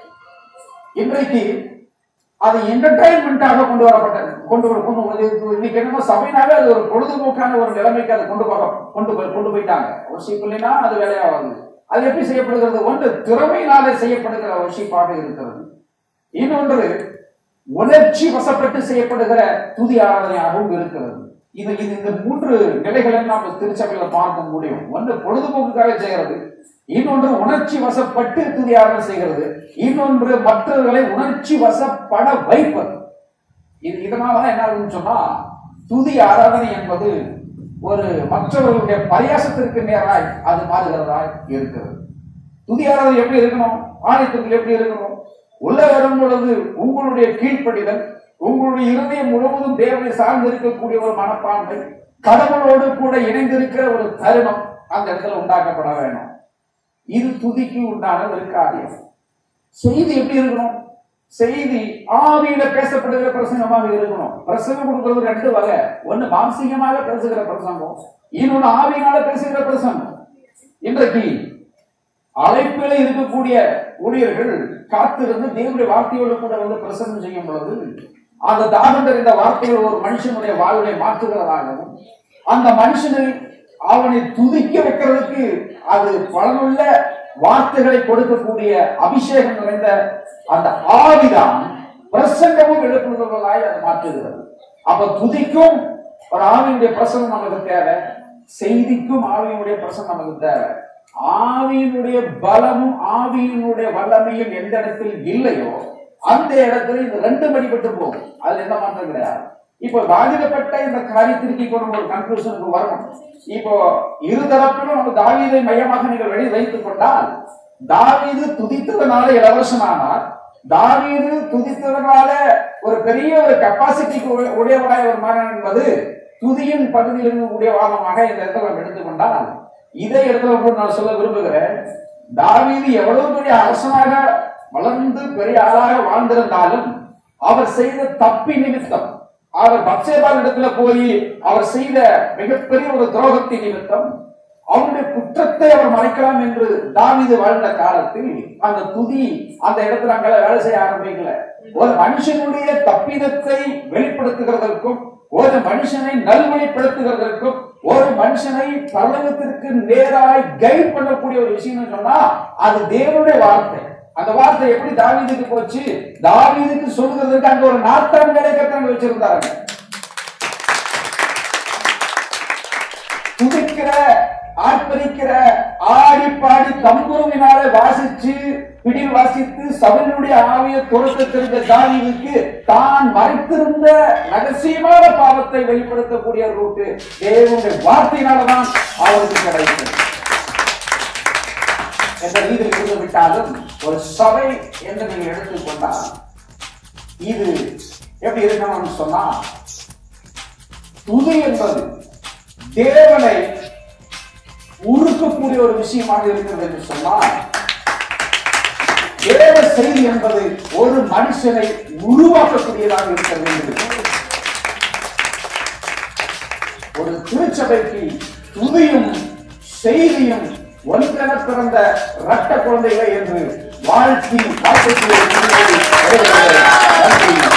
இன்றைக்கு அது என்டர்டைன்மெண்டாக கொண்டு வரப்பட்டது கொண்டு வர- கொண்டு வந்து இன்னைக்கு என்னமோ சபைனாவே அது ஒரு பொழுதுபோக்கான ஒரு நிலைமைக்கு அதை கொண்டு போக கொண்டு போய் கொண்டு போயிட்டாங்க ஒர்ஷிப் இல்லைன்னா அது வேலையாகாது அது எப்படி செய்யப்படுகிறது ஒன்று திறமையினாலே செய்யப்படுகிற ஒர்ஷிப்பாக இருக்கிறது இன்னொன்று உணர்ச்சி வசப்பட்டு செய்யப்படுகிற துதி ஆராதனையாகவும் இருக்கிறது இது இது இந்த மூன்று நிலைகளை நாம் திருச்சபையில பார்க்க முடியும் ஒன்று பொழுதுபோக்குக்காக செய்கிறது இன்னொன்று உணர்ச்சி வசப்பட்டு துதி ஆராதனை செய்கிறது இன்னொன்று மற்றவர்களை உணர்ச்சி வசப்பட வைப்பது இது இதனாலதான் என்ன ஆகுதுன்னு சொன்னா துதி ஆராதனை என்பது ஒரு மற்றவர்களுடைய பரியாசத்திற்கு நேராய் அது மாறுகிறதாய் இருக்கிறது துதி ஆராதனை எப்படி இருக்கணும் ஆலயத்துக்குள் எப்படி இருக்கணும் உள்ள வரும் பொழுது உங்களுடைய கீழ்ப்படிதல் உங்களுடைய இருதயம் முழுவதும் தேவனை சார்ந்து இருக்கக்கூடிய ஒரு மனப்பான்மை கடவுளோடு கூட இணைந்திருக்கிற ஒரு தருணம் அந்த இடத்துல உண்டாக்கப்பட வேணும் இது துதிக்கு உண்டான ஒரு காரியம் செய்தி எப்படி இருக்கணும் செய்தி ஆவியில பேசப்படுகிற பிரசங்கமாக இருக்கணும் பிரசங்கம் கொடுக்கிறது ரெண்டு வகை ஒண்ணு மாம்சீகமாக பேசுகிற பிரசங்கம் இன்னொன்னு ஆவியினால பேசுகிற பிரசங்கம் இன்றைக்கு அழைப்பில இருக்கக்கூடிய ஊழியர்கள் காத்திருந்து தேவனுடைய வார்த்தையோடு கூட வந்து பிரசங்கம் செய்யும் பொழுது அந்த தாகம் தெரிந்த வார்த்தைகள் ஒரு மனுஷனுடைய வாழ்வை மாற்றுகிறதாகவும் அந்த மனுஷனை அவனை துதிக்க வைக்கிறதுக்கு அது பலனுள்ள வார்த்தைகளை கொடுக்கக்கூடிய அபிஷேகம் நிறைந்த அந்த ஆவிதான் பிரசங்கமும் எழுப்புகிறவர்களாய் அதை மாற்றுகிறது அப்ப துதிக்கும் ஒரு ஆவியுடைய பிரசங்கம் நமக்கு தேவை செய்திக்கும் ஆவியினுடைய பிரசங்கம் நமக்கு தேவை ஆவியினுடைய பலமும் ஆவியினுடைய வல்லமையும் எந்த இடத்தில் இல்லையோ அந்த இடத்துல இந்த ரெண்டு மடிபட்டு போகும் அதுல எந்த மாற்றம் கிடையாது இப்போ பாதிக்கப்பட்ட இந்த காரியத்திற்கு இப்போ நம்ம ஒரு கன்க்ளூஷனுக்கு வரணும் இப்போ இருதரப்பிலும் நம்ம தாவீதை மையமாக நீங்கள் வெளி வைத்துக் கொண்டால் தாவீது துதித்ததனால இளவரசனானார் தாவீது துதித்ததனால ஒரு பெரிய ஒரு கெப்பாசிட்டிக்கு உடையவராய் ஒரு மகன் என்பது துதியின் பகுதியில் இருக்கக்கூடிய வாதமாக இந்த இடத்துல நம்ம எடுத்துக்கொண்டால் இதை இடத்துல கூட நான் சொல்ல விரும்புகிறேன் தாவீது எவ்வளவு பெரிய அரசனாக வளர்ந்து பெரிய ஆளாக வாழ்ந்திருந்தாலும் அவர் செய்த தப்பி நிமித்தம் அவர் பத்சேபால் இடத்துல போய் அவர் செய்த மிகப்பெரிய ஒரு துரோகத்தின் நிமித்தம் அவருடைய குற்றத்தை அவர் மறைக்கலாம் என்று தாவீது வாழ்ந்த காலத்தில் அந்த துதி அந்த இடத்துல அங்க வேலை செய்ய ஆரம்பிக்கல ஒரு மனுஷனுடைய தப்பிதத்தை வெளிப்படுத்துகிறதற்கும் ஒரு மனுஷனை நல்வழிப்படுத்துகிறதற்கும் ஒரு மனுஷனை பரலோகத்திற்கு நேராய் கைட் பண்ணக்கூடிய ஒரு விஷயம் சொன்னா அது தேவனுடைய வார்த்தை அந்த வார்த்தை எப்படி தாவீதுக்கு போச்சு தாவீதுக்கு சொல்லுகிறதுக்கு அங்க ஒரு நாத்தான் வேலைக்கத்தங்க வச்சிருந்தாங்க துதிக்கிற ஆர்ப்பரிக்கிற ஆடி பாடி தம்புருவினாலே வாசிச்சு பிடில் வாசித்து சபையினுடைய ஆவிய துரத்த தெரிந்த தாவீதுக்கு தான் மறைத்திருந்த ரகசியமான பாவத்தை வெளிப்படுத்தக்கூடிய ரூட்டு தேவனுடைய வார்த்தையினாலதான் அவருக்கு கிடைத்தது என்ற ரீதியில் இருந்து விட்டாலும் ஒரு சபை என்று நீங்க எடுத்துக்கொண்டா இது எப்படி இருக்கணும்னு சொன்னா துதி என்பது தேவனை உருக்கக்கூடிய ஒரு விஷயமாக இருக்கிறது என்று சொன்னால் தேவ செய்தி என்பது ஒரு மனுஷனை உருவாக்கக்கூடியதாக இருக்க வேண்டும் ஒரு திருச்சபைக்கு துதியும் செய்தியும் ஒன்றென பிறந்த இரட்ட குழந்தைகளை என்று வாழ்த்தி வாழ்க்கை நன்றி